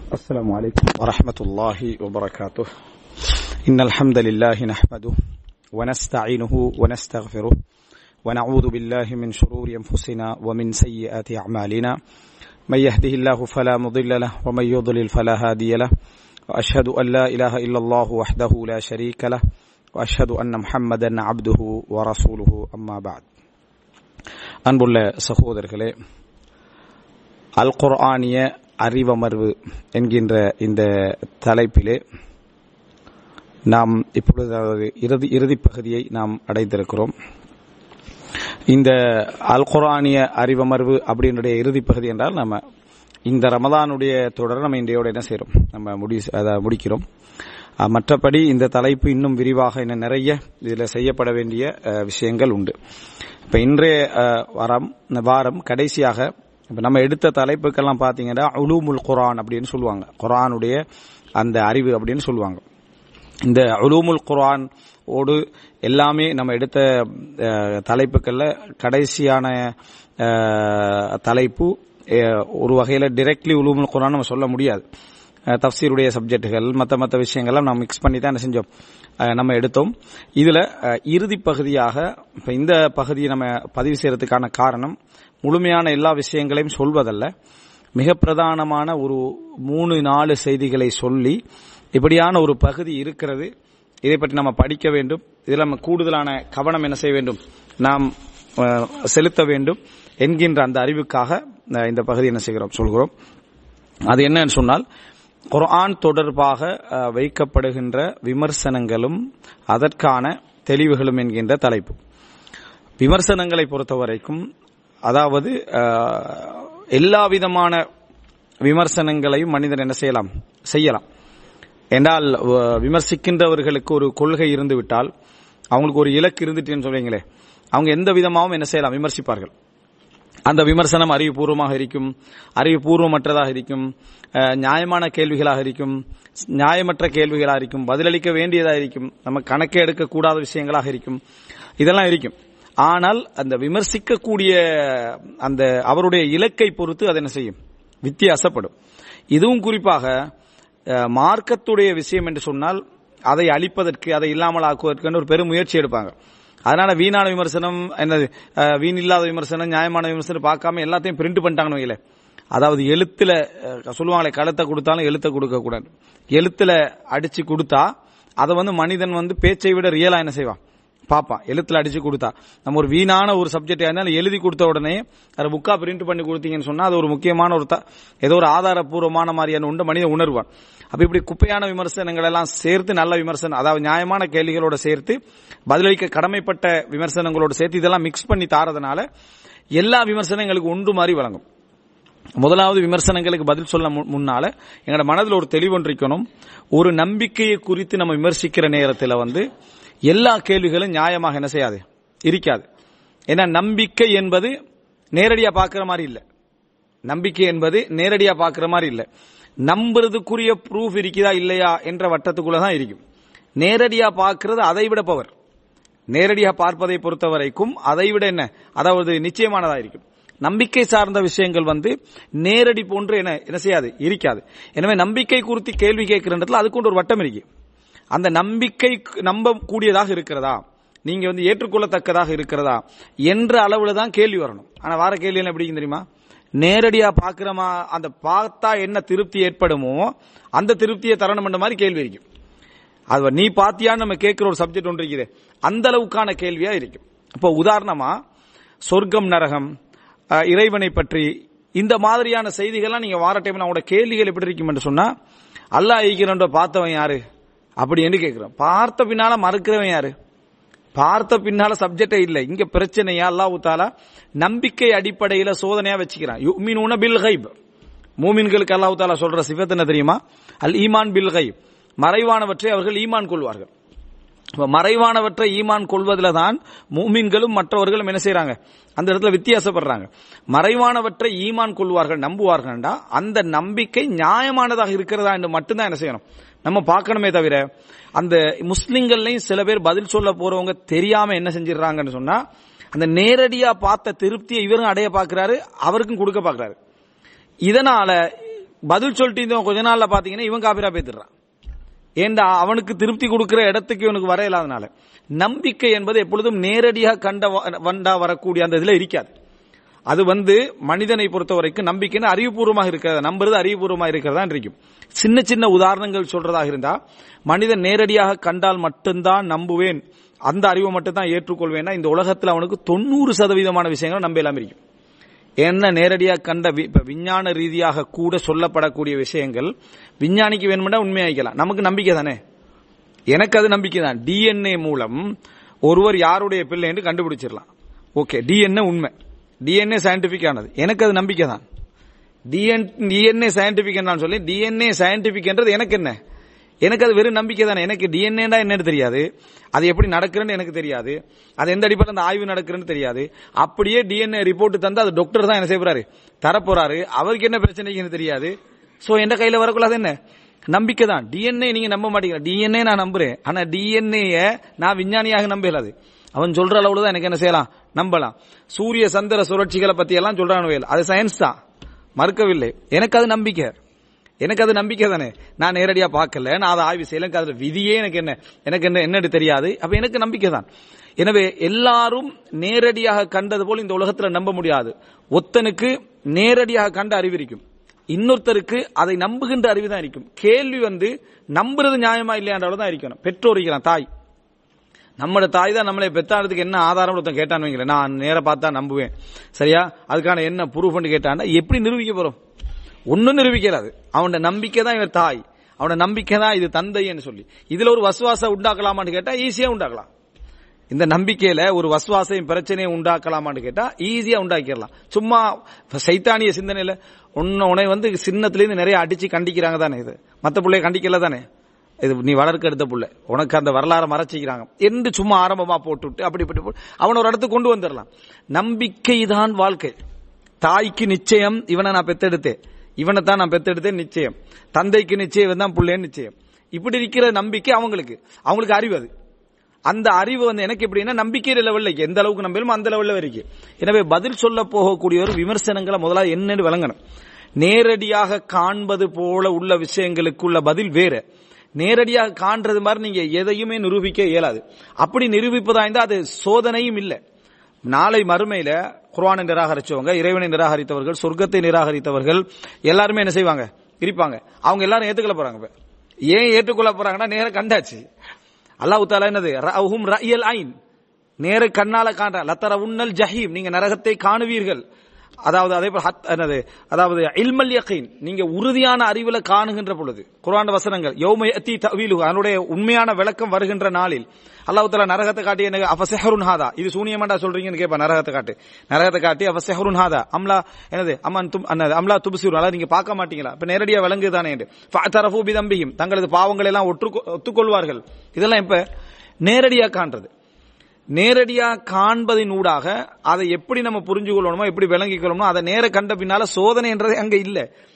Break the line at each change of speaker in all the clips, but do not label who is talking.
السلام عليكم ورحمة الله وبركاته إن الحمد لله نحمده ونستعينه ونستغفره ونعوذ بالله من شرور أنفسنا ومن سيئات أعمالنا من يهده الله فلا مضل له ومن يضلل فلا هادي له وأشهد أن لا إله إلا الله وحده لا شريك له وأشهد أن محمدا عبده ورسوله أما بعد அன்புள்ள சகோதரர்களே அல் குர்ஆனிய அறிவமர்வு என்கின்ற இந்த தலைப்பிலே நாம் இப்பொழுது அதாவது இறுதி இறுதிப் பகுதியை நாம் அடைந்திருக்கிறோம் இந்த அல் குர்ஆனிய அறிவமர்வு அப்படின்னுடைய இறுதிப் பகுதி என்றால் நம்ம இந்த ரமதானுடைய தொடர் நம்ம இன்றையோட என்ன செய்கிறோம் நம்ம முடி அதை முடிக்கிறோம் அஹ், மற்றபடி இந்த தலைப்பு இன்னும் விரிவாக இன்னும் நிறைய இதில் செய்யப்பட வேண்டிய அஹ், விஷயங்கள் உண்டு இப்போ இன்றைய அஹ், வாரம் இந்த வாரம் கடைசியாக இப்போ நம்ம எடுத்த தலைப்புக்கெல்லாம் பார்த்தீங்கன்னா உலூமுல் குர்ஆன் அப்படின்னு சொல்லுவாங்க குர்ஆனுடைய அந்த அறிவு அப்படின்னு சொல்லுவாங்க இந்த உலூமுல் குர்ஆன் ஓடு எல்லாமே நம்ம எடுத்த அஹ், தலைப்புகள்ல கடைசியான அஹ், தலைப்பு அஹ், ஒரு வகையில் டிரெக்ட்லி உலூமுல் குர்ஆன் நம்ம சொல்ல முடியாது அஹ், தஃப்சீருடைய சப்ஜெக்டுகள் மற்ற மற்ற விஷயங்கள்லாம் நம்ம மிக்ஸ் பண்ணி தான் என்ன செஞ்சோம் அஹ், நம்ம எடுத்தோம் இதுல அஹ், இறுதி பகுதியாக இப்ப இந்த பகுதியை நம்ம பதிவு செய்யறதுக்கான காரணம் முழுமையான எல்லா விஷயங்களையும் சொல்வதல்ல மிக பிரதானமான ஒரு மூணு நாலு செய்திகளை சொல்லி இப்படியான ஒரு பகுதி இருக்கிறது இதை பற்றி நம்ம படிக்க வேண்டும் இதில் நம்ம கூடுதலான கவனம் என்ன செய்ய வேண்டும் நாம் அஹ், செலுத்த வேண்டும் என்கின்ற அந்த அறிவுக்காக அஹ், இந்த பகுதி என்ன செய்கிறோம் சொல்கிறோம் அது என்னன்னு சொன்னால் குர்ஆன் தொடர்பாக அஹ், வைக்கப்படுகின்ற விமர்சனங்களும் அதற்கான தெளிவுகளும் என்கின்ற தலைப்பு விமர்சனங்களை பொறுத்த வரைக்கும் அதாவது அஹ், எல்லா விதமான விமர்சனங்களையும் மனிதன் என்ன செய்யலாம் செய்யலாம் என்றால் வ- விமர்சிக்கின்றவர்களுக்கு ஒரு கொள்கை இருந்து விட்டால் அவங்களுக்கு ஒரு இலக்கு இருந்துட்டுன்னு சொல்றீங்களே அவங்க எந்த விதமாகவும் என்ன செய்யலாம் விமர்சிப்பார்கள் அந்த விமர்சனம் அறிவுபூர்வமாக இருக்கும் அறிவுபூர்வமற்றதாக இருக்கும் அஹ், நியாயமான கேள்விகளாக இருக்கும் நியாயமற்ற கேள்விகளாக இருக்கும் பதிலளிக்க வேண்டியதாக இருக்கும் நம்ம கணக்கே எடுக்கக்கூடாத விஷயங்களாக இருக்கும் இதெல்லாம் இருக்கும் ஆனால் அந்த விமர்சிக்கக்கூடிய அந்த அவருடைய இலக்கை பொறுத்து அது என்ன செய்யும் வித்தியாசப்படும் இதுவும் குறிப்பாக அஹ், மார்க்கத்துடைய விஷயம் என்று சொன்னால் அதை அழிப்பதற்கு அதை இல்லாமல் ஆக்குவதற்கு ஒரு பெரும் முயற்சி எடுப்பாங்க அதனால வீணான விமர்சனம் என்னது அஹ், வீண் இல்லாத விமர்சனம் நியாயமான விமர்சனம் பார்க்காம எல்லாத்தையும் பிரிண்ட் பண்ணிட்டாங்கன்னு வைங்களே அதாவது எழுத்துல அஹ், சொல்லுவாங்களே கழுத்தை கொடுத்தாலும் எழுத்தை கொடுக்க கூடாது எழுத்துல அடிச்சு கொடுத்தா அதை வந்து மனிதன் வந்து பேச்சை விட ரியலா என்ன செய்வான் பார்ப்பான் எழுத்துல அடிச்சு கொடுத்தா நம்ம ஒரு வீணான ஒரு சப்ஜெக்ட் இருந்தாலும் எழுதி கொடுத்த உடனே அதை புக்கா பிரிண்ட் பண்ணி கொடுத்தீங்கன்னு சொன்னா அது ஒரு முக்கியமான ஒரு த- ஏதோ ஒரு ஆதாரப்பூர்வமான மாதிரியான உண்டு மனிதன் உணர்வான் அப்ப இப்படி குப்பையான விமர்சனங்கள் எல்லாம் சேர்த்து நல்ல விமர்சனம் அதாவது நியாயமான கேள்விகளோட சேர்த்து பதிலளிக்க கடமைப்பட்ட விமர்சனங்களோட சேர்த்து இதெல்லாம் மிக்ஸ் பண்ணி தாரதுனால எல்லா விமர்சனங்களுக்கு ஒன்று மாதிரி வழங்கும் முதலாவது விமர்சனங்களுக்கு பதில் சொல்ல மு- முன்னால எங்களோட மனதில் ஒரு தெளிவொன்று இருக்கணும் ஒரு நம்பிக்கையை குறித்து நம்ம விமர்சிக்கிற நேரத்தில் வந்து எல்லா கேள்விகளும் நியாயமாக என்ன செய்யாது இருக்காது ஏன்னா நம்பிக்கை என்பது நேரடியா பார்க்கிற மாதிரி இல்லை நம்பிக்கை என்பது நேரடியா பார்க்கிற மாதிரி இல்லை நம்புறதுக்குரிய ப்ரூஃப் இருக்குதா இல்லையா என்ற வட்டத்துக்குள்ள தான் இருக்கும் நேரடியா பார்க்கிறது அதை விட பவர் நேரடியாக பார்ப்பதை பொறுத்த வரைக்கும் அதை விட என்ன அதாவது நிச்சயமானதா இருக்கும் நம்பிக்கை சார்ந்த விஷயங்கள் வந்து நேரடி போன்று என்ன என்ன செய்யாது இருக்காது எனவே நம்பிக்கை குறித்து கேள்வி கேட்கிறன்றதுல அதுக்கு ஒரு வட்டம் இருக்கு அந்த நம்பிக்கை நம்பக்கூடியதாக இருக்கிறதா நீங்க வந்து ஏற்றுக்கொள்ளத்தக்கதாக இருக்கிறதா என்ற அளவுல தான் கேள்வி வரணும் ஆனா வார கேள்வி என்ன எப்படிங்க தெரியுமா நேரடியா பாக்குறமா அந்த பார்த்தா என்ன திருப்தி ஏற்படுமோ அந்த திருப்தியை தரணும் என்ற மாதிரி கேள்வி இருக்கும் அது நீ பாத்தியான்னு நம்ம கேட்கிற ஒரு சப்ஜெக்ட் ஒன்று இருக்குது அந்த அளவுக்கான கேள்வியா இருக்கும் இப்போ உதாரணமா சொர்க்கம் நரகம் அஹ், இறைவனை பற்றி இந்த மாதிரியான செய்திகள்லாம் நீங்க வார டைம்ல அவங்களோட கேள்விகள் எப்படி இருக்கும் என்று சொன்னா அல்லாஹ் ஈக்கிறன்ற பார்த்தவன் யாரு அப்படி என்று கேட்கிறோம் பார்த்த பின்னால மறுக்கிறவன் யாரு பார்த்த பின்னால சப்ஜெக்டே இல்ல இங்க பிரச்சனையா அல்லாஹ் தாலா நம்பிக்கை அடிப்படையில சோதனையா வச்சுக்கிறான் யுமினூன பில் கைப் மூமின்களுக்கு அல்லாஹ் தாலா சொல்ற சிவத் என்ன தெரியுமா அல் ஈமான் பில் கைப் மறைவானவற்றை அவர்கள் ஈமான் கொள்வார்கள் இப்ப மறைவானவற்றை ஈமான் கொள்வதில் தான் மூமின்களும் மற்றவர்களும் என்ன செய்றாங்க அந்த இடத்துல வித்தியாசப்படுறாங்க மறைவானவற்றை ஈமான் கொள்வார்கள் நம்புவார்கள்டா அந்த நம்பிக்கை நியாயமானதாக இருக்கிறதா என்று மட்டும்தான் என்ன செய்யணும் நம்ம பார்க்கணுமே தவிர அந்த முஸ்லிம்கள்லயும் சில பேர் பதில் சொல்ல போறவங்க தெரியாம என்ன செஞ்சிடறாங்கன்னு சொன்னா அந்த நேரடியா பார்த்த திருப்தியை இவரும் அடைய பார்க்கிறாரு அவருக்கும் கொடுக்க பார்க்கிறாரு இதனால பதில் சொல்லிட்டு இருந்தவன் கொஞ்ச நாள்ல பாத்தீங்கன்னா இவன் காபிரா பேத்துறான் ஏண்டா அவனுக்கு திருப்தி கொடுக்கிற இடத்துக்கு இவனுக்கு வர இல்லாதனால நம்பிக்கை என்பது எப்பொழுதும் நேரடியாக கண்ட வ- வண்டா வரக்கூடிய அந்த இதுல இருக்காது அது வந்து மனிதனை பொறுத்த வரைக்கும் நம்பிக்கைன்னு அறிவுபூர்வமாக இருக்கிறத நம்புறது அறிவுபூர்வமாக இருக்கிறதா இருக்கும் சின்ன சின்ன உதாரணங்கள் சொல்றதாக இருந்தா மனிதன் நேரடியாக கண்டால் மட்டும்தான் நம்புவேன் அந்த அறிவை மட்டும் தான் ஏற்றுக்கொள்வேன்னா இந்த உலகத்தில் அவனுக்கு தொண்ணூறு சதவீதமான விஷயங்களை நம்ப எல்லாம் இருக்கும் என்ன நேரடியாக கண்ட வி- இப்ப விஞ்ஞான ரீதியாக கூட சொல்லப்படக்கூடிய விஷயங்கள் விஞ்ஞானிக்கு வேணுமெண்டா உண்மையாக்கலாம் நமக்கு நம்பிக்கை தானே எனக்கு அது நம்பிக்கை தான் டிஎன்ஏ மூலம் ஒருவர் யாருடைய பிள்ளை என்று கண்டுபிடிச்சிடலாம் ஓகே டிஎன்ஏ உண்மை டிஎன்ஏ சயின்டிபிக் ஆனது எனக்கு அது நம்பிக்கை தான் டிஎன் டிஎன்ஏ சயின்டிபிக் நான் சொல்லி டிஎன்ஏ சயின்டிபிக்ன்றது எனக்கு என்ன எனக்கு அது வெறும் நம்பிக்கை தானே எனக்கு டிஎன்ஏடா என்னன்னு தெரியாது அது எப்படி நடக்குதுன்னு எனக்கு தெரியாது அது எந்த அடிப்படையில் அந்த ஆய்வு நடக்குதுன்னு தெரியாது அப்படியே டிஎன்ஏ ரிப்போர்ட் தந்து அது டாக்டர் தான் என்ன செய்ய போறாரு தரப்போறாரு அவருக்கு என்ன பிரச்சனைக்குன்னு தெரியாது சோ எந்த கையில வரக்கூடாது என்ன நம்பிக்கை தான் டிஎன்ஏ நீங்க நம்ப மாட்டீங்க டிஎன்ஏ நான் நம்புறேன் ஆனா டிஎன்ஏ நான் விஞ்ஞானியாக நம்பலாது அவன் சொல்ற அளவுல தான் எனக்கு என்ன செய்யலாம் நம்பலாம் சூரிய சந்திர சுழற்சிகளை பத்தி எல்லாம் சொல்றான் அது சயின்ஸ் தான் மறுக்கவில்லை எனக்கு அது நம்பிக்கை எனக்கு அது நம்பிக்கை தானே நான் நேரடியா பார்க்கல நான் அதை ஆய்வு செய்யல எனக்கு அதுல விதியே எனக்கு என்ன எனக்கு என்ன என்னன்னு தெரியாது அப்ப எனக்கு நம்பிக்கை தான் எனவே எல்லாரும் நேரடியாக கண்டது போல் இந்த உலகத்துல நம்ப முடியாது ஒத்தனுக்கு நேரடியாக கண்ட அறிவு இருக்கும் இன்னொருத்தருக்கு அதை நம்புகின்ற அறிவு தான் இருக்கும் கேள்வி வந்து நம்புறது நியாயமா இல்லையான்ற தான் இருக்கணும் பெற்றோர் இருக்கிறான் தாய் நம்மளோட தாய் தான் நம்மளை பெத்தாடுறதுக்கு என்ன ஆதாரம் ஒருத்தன் கேட்டான்னு வைங்களேன் நான் நேர பார்த்தா நம்புவேன் சரியா அதுக்கான என்ன ப்ரூஃப் கேட்டான்னா எப்படி நிரூபிக்க போறோம் ஒன்னும் நிரூபிக்கலாது அவனோட நம்பிக்கை தான் இவர் தாய் அவனோட நம்பிக்கை தான் இது தந்தைன்னு சொல்லி இதுல ஒரு வசுவாசம் உண்டாக்கலாமான்னு கேட்டா ஈஸியா உண்டாக்கலாம் இந்த நம்பிக்கையில ஒரு வசுவாசையும் பிரச்சனையை உண்டாக்கலாமான்னு கேட்டா ஈஸியா உண்டாக்கிடலாம் சும்மா சைத்தானிய சிந்தனையில உன்ன உன்னை வந்து சின்னத்துல இருந்து நிறைய அடிச்சு கண்டிக்கிறாங்க தானே இது மத்த பிள்ளைய கண்டிக்கல தானே இது நீ வளர்க்க எடுத்த புள்ள உனக்கு அந்த வரலாறு மறைச்சிக்கிறாங்க என்று சும்மா ஆரம்பமா போட்டுவிட்டு அப்படி இப்படி போட்டு அவனை ஒரு இடத்துக்கு கொண்டு வந்துடலாம் நம்பிக்கை தான் வாழ்க்கை தாய்க்கு நிச்சயம் இவனை நான் பெத்தெடுத்தேன் இவனை தான் நான் பெத்தெடுத்தேன் நிச்சயம் தந்தைக்கு நிச்சயம் இவன் தான் புள்ளேன்னு நிச்சயம் இப்படி இருக்கிற நம்பிக்கை அவங்களுக்கு அவங்களுக்கு அறிவு அது அந்த அறிவு வந்து எனக்கு எப்படின்னா நம்பிக்கை லெவல்ல இருக்கு எந்த அளவுக்கு நம்பலுமோ அந்த லெவல்ல இருக்கு எனவே பதில் சொல்ல போகக்கூடிய ஒரு விமர்சனங்களை முதலாவது என்னன்னு விளங்கணும் நேரடியாக காண்பது போல உள்ள விஷயங்களுக்குள்ள பதில் வேற நேரடியாக காண்றது மாதிரி நீங்க எதையுமே நிரூபிக்க இயலாது அப்படி நிரூபிப்பதா இருந்தா அது சோதனையும் இல்லை நாளை மறுமையில குர்ஆனை நிராகரிச்சவங்க இறைவனை நிராகரித்தவர்கள் சொர்க்கத்தை நிராகரித்தவர்கள் எல்லாருமே என்ன செய்வாங்க இருப்பாங்க அவங்க எல்லாரும் ஏத்துக்கொள்ள போறாங்க இப்ப. ஏன் ஏற்றுக்கொள்ள போறாங்கன்னா நேர கண்டாச்சு அல்லாஹ் தாலா என்னது ரஅஹும் ரஅயல் ஐன் நேர கண்ணால காண்ற லத்தர உன்னல் ஜஹீம் நீங்க நரகத்தை காணுவீர்கள் அதாவது அதே போல ஹத்- என்னது அதாவது இல்மல் யகீன் நீங்க உறுதியான அறிவுல காணுகின்ற பொழுது குர்ஆன் வசனங்கள் யௌம யத்தி தவீலு அதனுடைய உண்மையான விளக்கம் வருகின்ற நாளில் அல்லாஹ் தஆலா நரகத்தை காட்டி என்ன அஃபஸஹருன் ஹாதா இது சூனியமாண்டா சொல்றீங்கன்னு கேப்பா நரகத்தை காட்டு நரகத்தை காட்டி அஃபஸஹருன் ஹாதா அம்லா என்னது அம்மன் தும் அன்னது அம்லா துப்சிரு அல்லாஹ் நீங்க பார்க்க மாட்டீங்களா இப்ப நேரடியா விளங்குது தானே என்று ஃபஅதரஃபு பிதம்பிஹிம் தங்களது பாவங்களை எல்லாம் ஒற்று ஒத்துக்கொள்வார்கள் இதெல்லாம் இப்ப நேரடியா காண்றது நேரடியா காண்பதின் ஊடாக அதை எப்படி நம்ம புரிஞ்சு கொள்ளணுமோ எப்படி விளங்கிக் கொள்ளணுமோ அதை நேர கண்ட பின்னால சோதனைன்றது அங்க இல்ல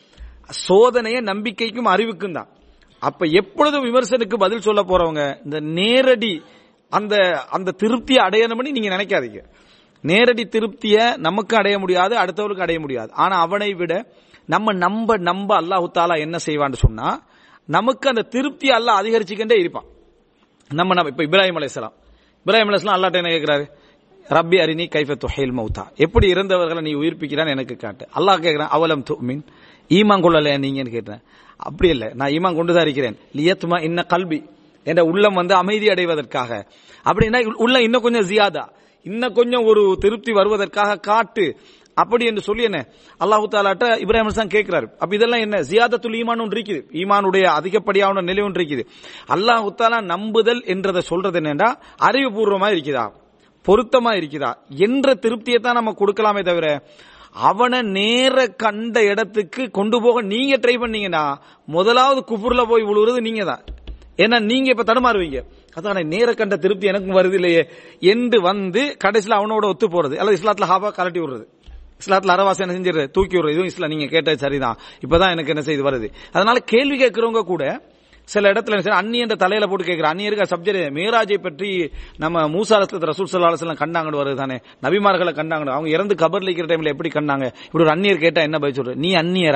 சோதனைய நம்பிக்கைக்கும் அறிவுக்கும் தான் அப்ப எப்பொழுதும் விமர்சனுக்கு பதில் சொல்ல போறவங்க இந்த நேரடி அந்த அந்த திருப்தியை அடையணும்னு நீங்க நினைக்காதீங்க நேரடி திருப்திய நமக்கு அடைய முடியாது அடுத்தவருக்கு அடைய முடியாது ஆனா அவனை விட நம்ம நம்ப நம்ப அல்லாஹு தாலா என்ன செய்வான்னு சொன்னா நமக்கு அந்த திருப்தி அல்லாஹ் அதிகரிச்சுக்கிட்டே இருப்பான் நம்ம நம்ம இப்ப இப்ராஹிம் அலைஹிஸ்ஸலாம் இப்ராஹிம் அலைஹிஸ்ஸலாம் அல்லாஹ்ட்ட என்ன கேக்குறாரு ரப்பி அரினி கைஃப துஹைல் மௌதா எப்படி இறந்தவர்களை நீ உயிர்ப்பிக்கிறான்னு எனக்கு காட்டு அல்லாஹ் கேக்குறான் அவலம் துமின் ஈமான் கொள்ளலையா நீங்கன்னு கேட்டேன் அப்படி இல்லை நான் ஈமான் கொண்டு தான் இருக்கிறேன் லியத்மா இன்ன கல்வி என்ற உள்ளம் வந்து அமைதி அடைவதற்காக அப்படின்னா உள்ள இன்னும் கொஞ்சம் ஜியாதா இன்னும் கொஞ்சம் ஒரு திருப்தி வருவதற்காக காட்டு அப்படி என்று சொல்லி என்ன அல்லாஹு தாலாட்ட இப்ராஹிம் அலிஸ்லாம் கேட்கிறாரு அப்ப இதெல்லாம் என்ன ஜியாதத்துல் ஈமான் ஒன்று இருக்குது ஈமானுடைய அதிகப்படியான நிலை ஒன்று இருக்குது அல்லாஹு தாலா நம்புதல் என்றதை சொல்றது என்னன்னா அறிவுபூர்வமா இருக்குதா பொருத்தமா இருக்குதா என்ற திருப்தியை தான் நம்ம கொடுக்கலாமே தவிர அவனை நேர கண்ட இடத்துக்கு கொண்டு போக நீங்க ட்ரை பண்ணீங்கன்னா முதலாவது குபுர்ல போய் விழுவுறது நீங்க தான் ஏன்னா நீங்க இப்ப தடுமாறுவீங்க அதான் நேர கண்ட திருப்தி எனக்கும் வருது இல்லையே என்று வந்து கடைசியில் அவனோட ஒத்து போறது அல்லது இஸ்லாத்துல ஹாபா கலட்டி விடுறது இஸ்லாத்துல அறவாசி என்ன செஞ்சிரு தூக்கி விடுறது இதுவும் இஸ்லாம் நீங்க கேட்டது சரிதான் இப்பதான் எனக்கு என்ன செய்து வருது அதனால கேள்வி கேட்கிறவங்க கூட சில இடத்துல என்ன செய்யணும், அந்நியன்ற தலையில போட்டு கேட்கிற அந்நியருக்கு சப்ஜெக்ட் மேராஜை பற்றி நம்ம மூசா அலசலத்து ரசூல் சல்லா அலுவலம் கண்டாங்கன்னு வருது தானே நபிமார்களை கண்டாங்க அவங்க இறந்து கபர்ல இருக்கிற டைம்ல எப்படி கண்டாங்க இப்படி ஒரு அந்நியர் கேட்டா என்ன பதில் சொல்ற நீ அந்நியரா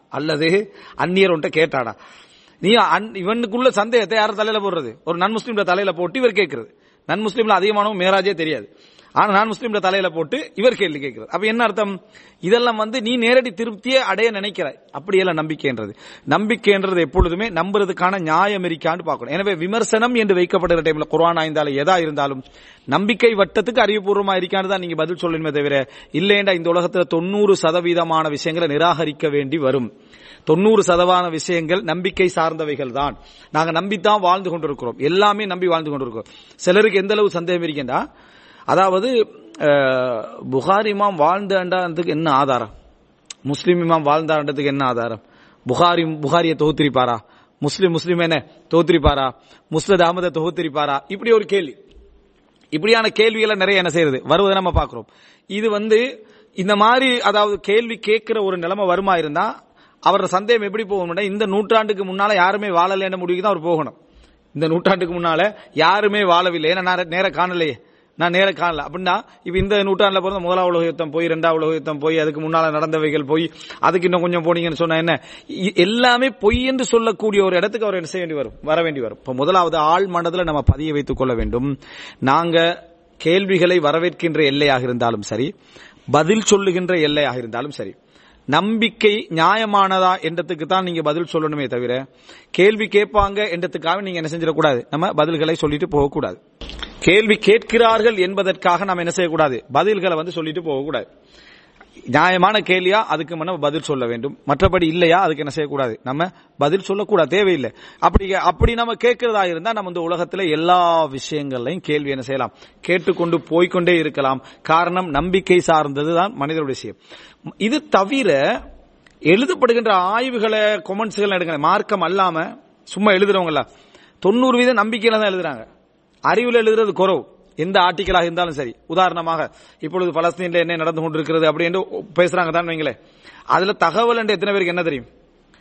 அல்லது அந்நியர் ஒன்றை கேட்டாடா நீ அன்- இவனுக்குள்ள சந்தேகத்தை யார் தலையில போடுறது ஒரு நன் முஸ்லீம்ல தலையில போட்டு இவர் கேட்கிறது நன் முஸ்லீம்ல அதிகமானவங்க மேராஜே தெரியாது ஆனா நான் முஸ்லீம்ல தலையில போட்டு இவர் கேள்வி கேட்கிறது அப்ப என்ன அர்த்தம் இதெல்லாம் வந்து நீ நேரடி திருப்தியே அடைய நினைக்கிறாய் அப்படியெல்லாம் நம்பிக்கைன்றது நம்பிக்கைன்றது எப்பொழுதுமே நம்புறதுக்கான நியாயம் இருக்கான்னு பார்க்கணும் எனவே விமர்சனம் என்று வைக்கப்படுகிற டைம்ல குர்ஆன் ஆய்ந்தாலும் எதா இருந்தாலும் நம்பிக்கை வட்டத்துக்கு அறிவுபூர்வமா இருக்கான்னு தான் நீங்க பதில் சொல்லணுமே தவிர இல்லைண்டா இந்த உலகத்துல தொண்ணூறு சதவீதமான விஷயங்களை நிராகரிக்க வேண்டி வரும் தொண்ணூறு சதவான விஷயங்கள் நம்பிக்கை சார்ந்தவைகள் தான் நாங்க நம்பித்தான் வாழ்ந்து கொண்டிருக்கிறோம் எல்லாமே நம்பி வாழ்ந்து கொண்டிருக்கிறோம் சிலருக்கு எந்த அளவு சந்தேகம் இருக்கேன்டா அதாவது அஹ், புகாரி இமாம் வாழ்ந்தாண்டதுக்கு என்ன ஆதாரம் முஸ்லிம் இமாம் வாழ்ந்தாண்டதுக்கு என்ன ஆதாரம் புகாரி புகாரியை தொகுத்திருப்பாரா முஸ்லிம் முஸ்லிம் என்ன தொகுத்திருப்பாரா முஸ்லத் அகமதை தொகுத்திருப்பாரா இப்படி ஒரு கேள்வி இப்படியான கேள்விகளை நிறைய என்ன செய்யறது வருவதை நம்ம பார்க்கிறோம் இது வந்து இந்த மாதிரி அதாவது கேள்வி கேட்கிற ஒரு நிலைமை வருமா இருந்தா அவரோட சந்தேகம் எப்படி போகணும்னா இந்த நூற்றாண்டுக்கு முன்னால யாருமே வாழலைன்ற முடிவுக்கு தான் அவர் போகணும் இந்த நூற்றாண்டுக்கு முன்னால யாருமே வாழவில்லை ஏன்னா நான் நேர காணலையே நான் நேர காணல அப்படின்னா இப்ப இந்த நூற்றாண்டுல பிறந்த முதலாம் உலக யுத்தம் போய் இரண்டாவது உலக யுத்தம் போய் அதுக்கு முன்னால நடந்தவைகள் போய் அதுக்கு இன்னும் கொஞ்சம் போனீங்கன்னு சொன்னா என்ன இ- எல்லாமே பொய் என்று சொல்லக்கூடிய ஒரு இடத்துக்கு அவர் என்ன செய்ய வேண்டி வரும் வர வேண்டி வரும் இப்ப முதலாவது ஆள் மனதுல நம்ம பதிய வைத்துக் கொள்ள வேண்டும் நாங்க கேள்விகளை வரவேற்கின்ற எல்லையாக இருந்தாலும் சரி பதில் சொல்லுகின்ற எல்லையாக இருந்தாலும் சரி நம்பிக்கை நியாயமானதா என்றதுக்கு தான் நீங்க பதில் சொல்லணுமே தவிர கேள்வி கேட்பாங்க என்றதுக்காக நீங்க என்ன செஞ்சிடக்கூடாது நம்ம பதில்களை சொல்லிட்டு போகக்கூடாது கேள்வி கேட்கிறார்கள் என்பதற்காக நாம் என்ன செய்யக்கூடாது பதில்களை வந்து சொல்லிட்டு போகக்கூடாது நியாயமான கேள்வியா அதுக்கு நம்ம பதில் சொல்ல வேண்டும் மற்றபடி இல்லையா அதுக்கு என்ன செய்யக்கூடாது நம்ம பதில் சொல்லக்கூடாது தேவையில்லை அப்படி அப்படி நம்ம கேட்கிறதா இருந்தா நம்ம இந்த உலகத்துல எல்லா விஷயங்களையும் கேள்வி என்ன செய்யலாம் கேட்டுக்கொண்டு போய்க்கொண்டே இருக்கலாம் காரணம் நம்பிக்கை சார்ந்தது தான் மனிதனுடைய விஷயம் இது தவிர எழுதப்படுகின்ற ஆய்வுகளை கொமெண்ட்ஸ்கள் எடுங்க மார்க்கம் அல்லாம சும்மா எழுதுறவங்கள தொண்ணூறு வீதம் நம்பிக்கையில தான் எழுதுறாங்க அறிவுல எழுதுறது குறவு எந்த ஆர்டிக்கலாக இருந்தாலும் சரி உதாரணமாக இப்பொழுது பலஸ்தீன்ல என்ன நடந்து கொண்டிருக்கிறது அப்படின்னு பேசுறாங்க தான் வைங்களேன் அதுல தகவல் என்று எத்தனை பேருக்கு என்ன தெரியும்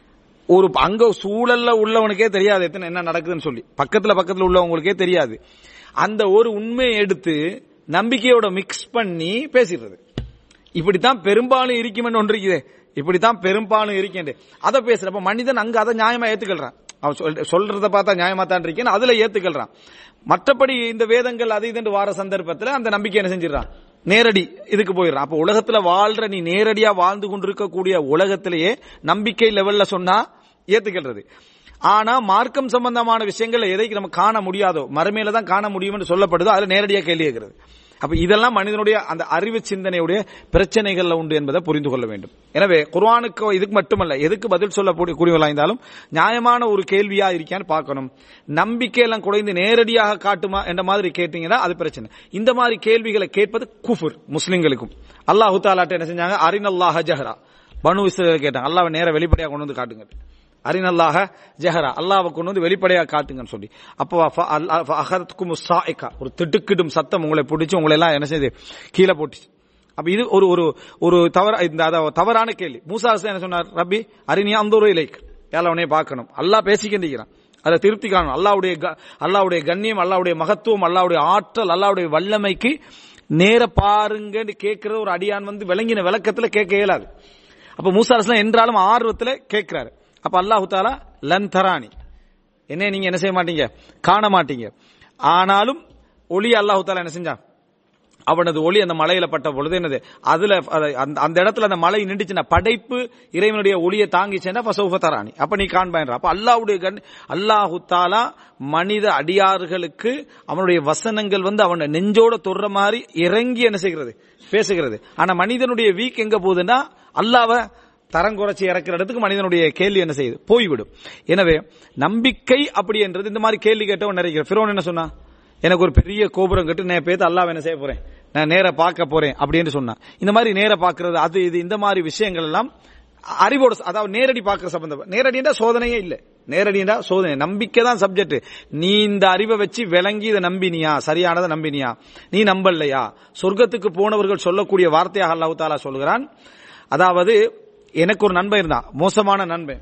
ஒரு அங்க சூழல்ல உள்ளவனுக்கே தெரியாது எத்தனை என்ன நடக்குதுன்னு சொல்லி பக்கத்துல பக்கத்துல உள்ளவங்களுக்கே தெரியாது அந்த ஒரு உண்மையை எடுத்து நம்பிக்கையோட மிக்ஸ் பண்ணி பேசிடுறது இப்படித்தான் பெரும்பாலும் இருக்குமென்னு ஒன்று இருக்குது இப்படித்தான் பெரும்பாலும் இருக்கேன் அதை பேசுறப்ப மனிதன் அங்க அதை நியாயமா ஏத்துக்கொள்றான் அவன் சொல்- சொல்றத பார்த்தா நியாயமா தான் இருக்கேன் அதுல ஏத்துக்கொள்றான் மற்றபடி இந்த வேதங்கள் அது இதுன்னு வார சந்தர்ப்பத்துல அந்த நம்பிக்கை என்ன செஞ்சிடறான் நேரடி இதுக்கு போயிடுறான் அப்ப உலகத்துல வாழ்ற நீ நேரடியா வாழ்ந்து கொண்டிருக்கக்கூடிய உலகத்திலேயே நம்பிக்கை லெவல்ல சொன்னா ஏத்துக்கிறது ஆனா மார்க்கம் சம்பந்தமான விஷயங்களை எதை நம்ம காண முடியாதோ மறுமையில தான் காண முடியும்னு சொல்லப்படுதோ அதுல நேரடியா கேள்வி கேட்கிறது அப்ப இதெல்லாம் மனிதனுடைய அந்த அறிவு சிந்தனையுடைய பிரச்சனைகள்ல உண்டு என்பதை புரிந்து கொள்ள வேண்டும் எனவே குர்ஆனுக்கு இதுக்கு மட்டுமல்ல எதுக்கு பதில் சொல்லக்கூடிய கூடியவர்களா இருந்தாலும் நியாயமான ஒரு கேள்வியா இருக்கான்னு பார்க்கணும் நம்பிக்கையெல்லாம் குறைந்து நேரடியாக காட்டுமா என்ற மாதிரி கேட்டீங்கன்னா அது பிரச்சனை இந்த மாதிரி கேள்விகளை கேட்பது குஃபுர் முஸ்லிம்களுக்கும் அல்லாஹு தாலாட்ட என்ன செஞ்சாங்க அரினல்லாஹ ஜஹரா பனு இஸ்ரேல் கேட்டாங்க அல்லாஹ் நேர வெளிப்படையா கொண்டு வந்து காட்டுங்க அரினல்லாக ஜஹரா அல்லாஹ்வை கொண்டு வந்து வெளிப்படையா காட்டுங்கன்னு சொல்லி அப்போ ஃப- அல்லா- ஃப அகரத்துக்கும் சாயிகா ஒரு திடுக்கிடும் சத்தம் உங்களை பிடிச்சு உங்களை எல்லாம் என்ன செய்யுது கீழே போட்டுச்சு அப்ப இது ஒரு ஒரு ஒரு தவற இந்த அதாவது தவறான கேள்வி மூசா அலைஹிஸ்ஸலாம் என்ன சொன்னார் ரப்பி அரினியா அந்த ஒரு இலைக் ஏழவனே பார்க்கணும் அல்லாஹ் பேசிக்கின்றிருக்கிறான் அதை திருப்தி காணணும் அல்லாவுடைய அல்லாவுடைய கண்ணியம் அல்லாவுடைய மகத்துவம் அல்லாவுடைய ஆற்றல் அல்லாவுடைய வல்லமைக்கு நேர பாருங்கன்னு கேட்கிற ஒரு அடியான் வந்து விளங்கின விளக்கத்துல கேட்க இயலாது அப்ப மூசா அலைஹிஸ்ஸலாம் என்றாலும் ஆர்வத்துல கேட்கிறாரு அப்ப அல்லாஹு தாலா லன் தரானி என்ன நீங்க என்ன செய்ய மாட்டீங்க காண மாட்டீங்க ஆனாலும் ஒளி அல்லாஹு தாலா என்ன செஞ்சான் அவனது ஒளி அந்த மலையில பட்ட பொழுது என்னது அதுல அத- அந்த- அந்த இடத்துல அந்த மலை நின்றுச்சுன்னா படைப்பு இறைவனுடைய ஒளியை தாங்கிச்சேன்னா ஃபசௌஃப தரானி அப்ப நீ காண்பாயின்ற அப்ப அல்லாஹ்வுடைய கண் அல்லாஹு தாலா மனித அடியார்களுக்கு அவனுடைய வசனங்கள் வந்து அவனை நெஞ்சோட தொடுற மாதிரி இறங்கி என்ன செய்கிறது பேசுகிறது ஆனா மனிதனுடைய வீக் எங்க போகுதுன்னா அல்லாஹ்வை தரம் குறைச்சி இறக்குற இடத்துக்கு மனிதனுடைய கேள்வி என்ன செய்யுது போய்விடும் எனவே நம்பிக்கை அப்படி என்றது இந்த மாதிரி கேள்வி கேட்டவன் நிறைய ஃபிரோன் என்ன சொன்னா எனக்கு ஒரு பெரிய கோபுரம் கட்டு நான் பேத்து அல்லாஹ் என்ன செய்ய போறேன் நான் நேர பார்க்க போறேன் அப்படின்னு சொன்னான் இந்த மாதிரி நேர பார்க்கிறது அது இது இந்த மாதிரி விஷயங்கள் எல்லாம் அறிவோட அதாவது நேரடி பார்க்கிற சம்பந்தம் நேரடியா சோதனையே இல்ல நேரடியா சோதனை நம்பிக்கை தான் சப்ஜெக்ட் நீ இந்த அறிவை வச்சு விளங்கி இதை நம்பினியா சரியானதை நம்பினியா நீ நம்பலையா சொர்க்கத்துக்கு போனவர்கள் சொல்லக்கூடிய வார்த்தையாக அல்லாஹ் தாலா சொல்கிறான் அதாவது எனக்கு ஒரு நண்பன் இருந்தான் மோசமான நண்பன்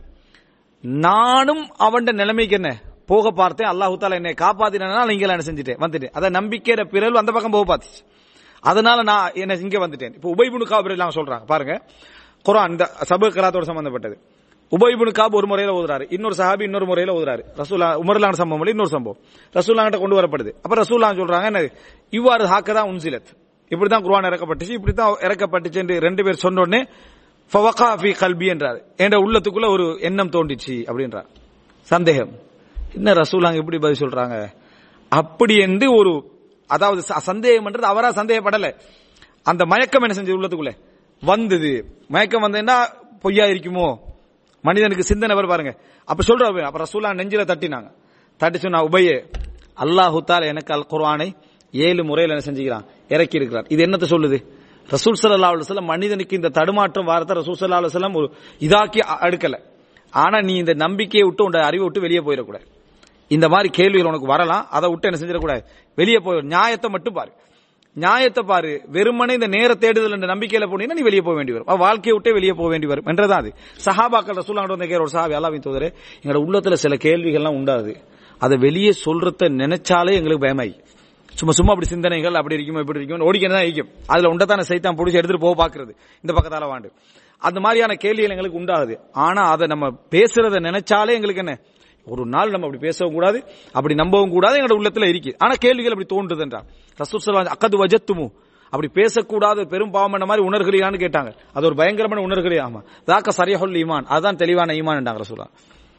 நானும் அவன் நிலைமைக்கு என்ன போக பார்த்தேன் அல்லாஹு தாலா என்னை காப்பாத்தினால இங்க என்ன செஞ்சுட்டேன் வந்துட்டேன் அதை நம்பிக்கையிற பிறல் அந்த பக்கம் போக பார்த்துச்சு அதனால நான் என்ன இங்க வந்துட்டேன் இப்போ உபைபுனு காபிர் எல்லாம் சொல்றாங்க பாருங்க குரான் இந்த சபு கலாத்தோட சம்பந்தப்பட்டது உபயிபுனு காப் ஒரு முறையில ஓதுறாரு இன்னொரு சஹாபி இன்னொரு முறையில ஓதுறாரு ரசூலா உமர்லான சம்பவம் இல்ல, இன்னொரு சம்பவம் ரசூல்லாங்கிட்ட கொண்டு வரப்படுது அப்ப ரசூல்லா சொல்றாங்க என்ன இவ்வாறு ஹாக்கதா உன்சிலத் இப்படிதான் குர்ஆன் இறக்கப்பட்டுச்சு இப்படித்தான் இறக்கப்பட்டுச்சு என்று ரெண்டு பேர் சொன்ன உடனே ஃபவகா ஃபி கல்பி என்றார் என்ற உள்ளத்துக்குள்ள ஒரு எண்ணம் தோண்டிச்சு அப்படின்றார் சந்தேகம் என்ன ரசூலாங்க இப்படி பதில் சொல்றாங்க அப்படி என்று ஒரு அதாவது ச- சந்தேகம் என்றது அவரா சந்தேகப்படல அந்த மயக்கம் என்ன செஞ்சது உள்ளத்துக்குள்ள வந்தது மயக்கம் வந்ததுன்னா பொய்யா இருக்குமோ மனிதனுக்கு சிந்தனை வரும் பாருங்க அப்ப சொல்றாரு அப்ப ரசூலா நெஞ்சில தட்டினாங்க தட்டி சொன்னா உபயே அல்லாஹு தால எனக்கு அல் குர்ஆனை ஏழு முறையில் என்ன செஞ்சுக்கிறான் இறக்கி இருக்கிறார் இது என்னத்தை சொல்லுது ரசூல் ஸல்லல்லாஹு அலைஹி வஸல்லம் மனிதனுக்கு இந்த தடுமாற்றம் வாரத்தை ரசூல் ஸல்லல்லாஹு அலைஹி வஸல்லம் ஒரு இதாக்கி அ- அடுக்கல ஆனா நீ இந்த நம்பிக்கையை விட்டு உன் அறிவை விட்டு வெளியே போயிடக்கூடாது இந்த மாதிரி கேள்விகள் உனக்கு வரலாம் அதை விட்டு என்ன செஞ்சிடக்கூடாது வெளியே போய் நியாயத்தை மட்டும் பாரு நியாயத்தை பாரு வெறுமனே இந்த நேர தேடுதல் என்ற நம்பிக்கையில போனீங்கன்னா நீ வெளியே போக வேண்டி வரும் அப்ப வாழ்க்கையை விட்டே வெளியே போக வேண்டி வரும் என்றதான் அது சஹாபாக்கள் ரசூலாங்க வந்து கேட்கிற ஒரு சஹாபி அல்லாவின் தூதரே எங்களோட உள்ளத்துல சில கேள்விகள்லாம் உண்டாது அதை வெளியே சொல்றத நினைச்சாலே எங்களுக்கு பயமாயி சும்மா சும்மா அப்படி சிந்தனைகள் அப்படி இருக்குமோ இப்படி இருக்கும் ஓடிக்கணும் தான் இருக்கும் அதுல உண்டத்தான சைத்தான் பிடிச்சி எடுத்துட்டு போக பாக்குறது இந்த பக்கத்தால வாண்டு அந்த மாதிரியான கேள்விகள் எங்களுக்கு உண்டாகுது ஆனா அதை நம்ம பேசுறத நினைச்சாலே எங்களுக்கு என்ன ஒரு நாள் நம்ம அப்படி பேசவும் கூடாது அப்படி நம்பவும் கூடாது எங்களோட உள்ளத்துல இருக்கு ஆனா கேள்விகள் அப்படி தோன்றுது என்றார் ரசூல் ஸல்லல்லாஹு அக்கது வஜத்துமு அப்படி பேசக்கூடாது பெரும் பாவம் பண்ண மாதிரி உணர்கலியான்னு கேட்டாங்க அது ஒரு பயங்கரமான உணர்கலி ஆமா தாக்க சரியஹுல் ஈமான் அதுதான் தெளிவான ஈமான்ன்றாங்க ரசூலா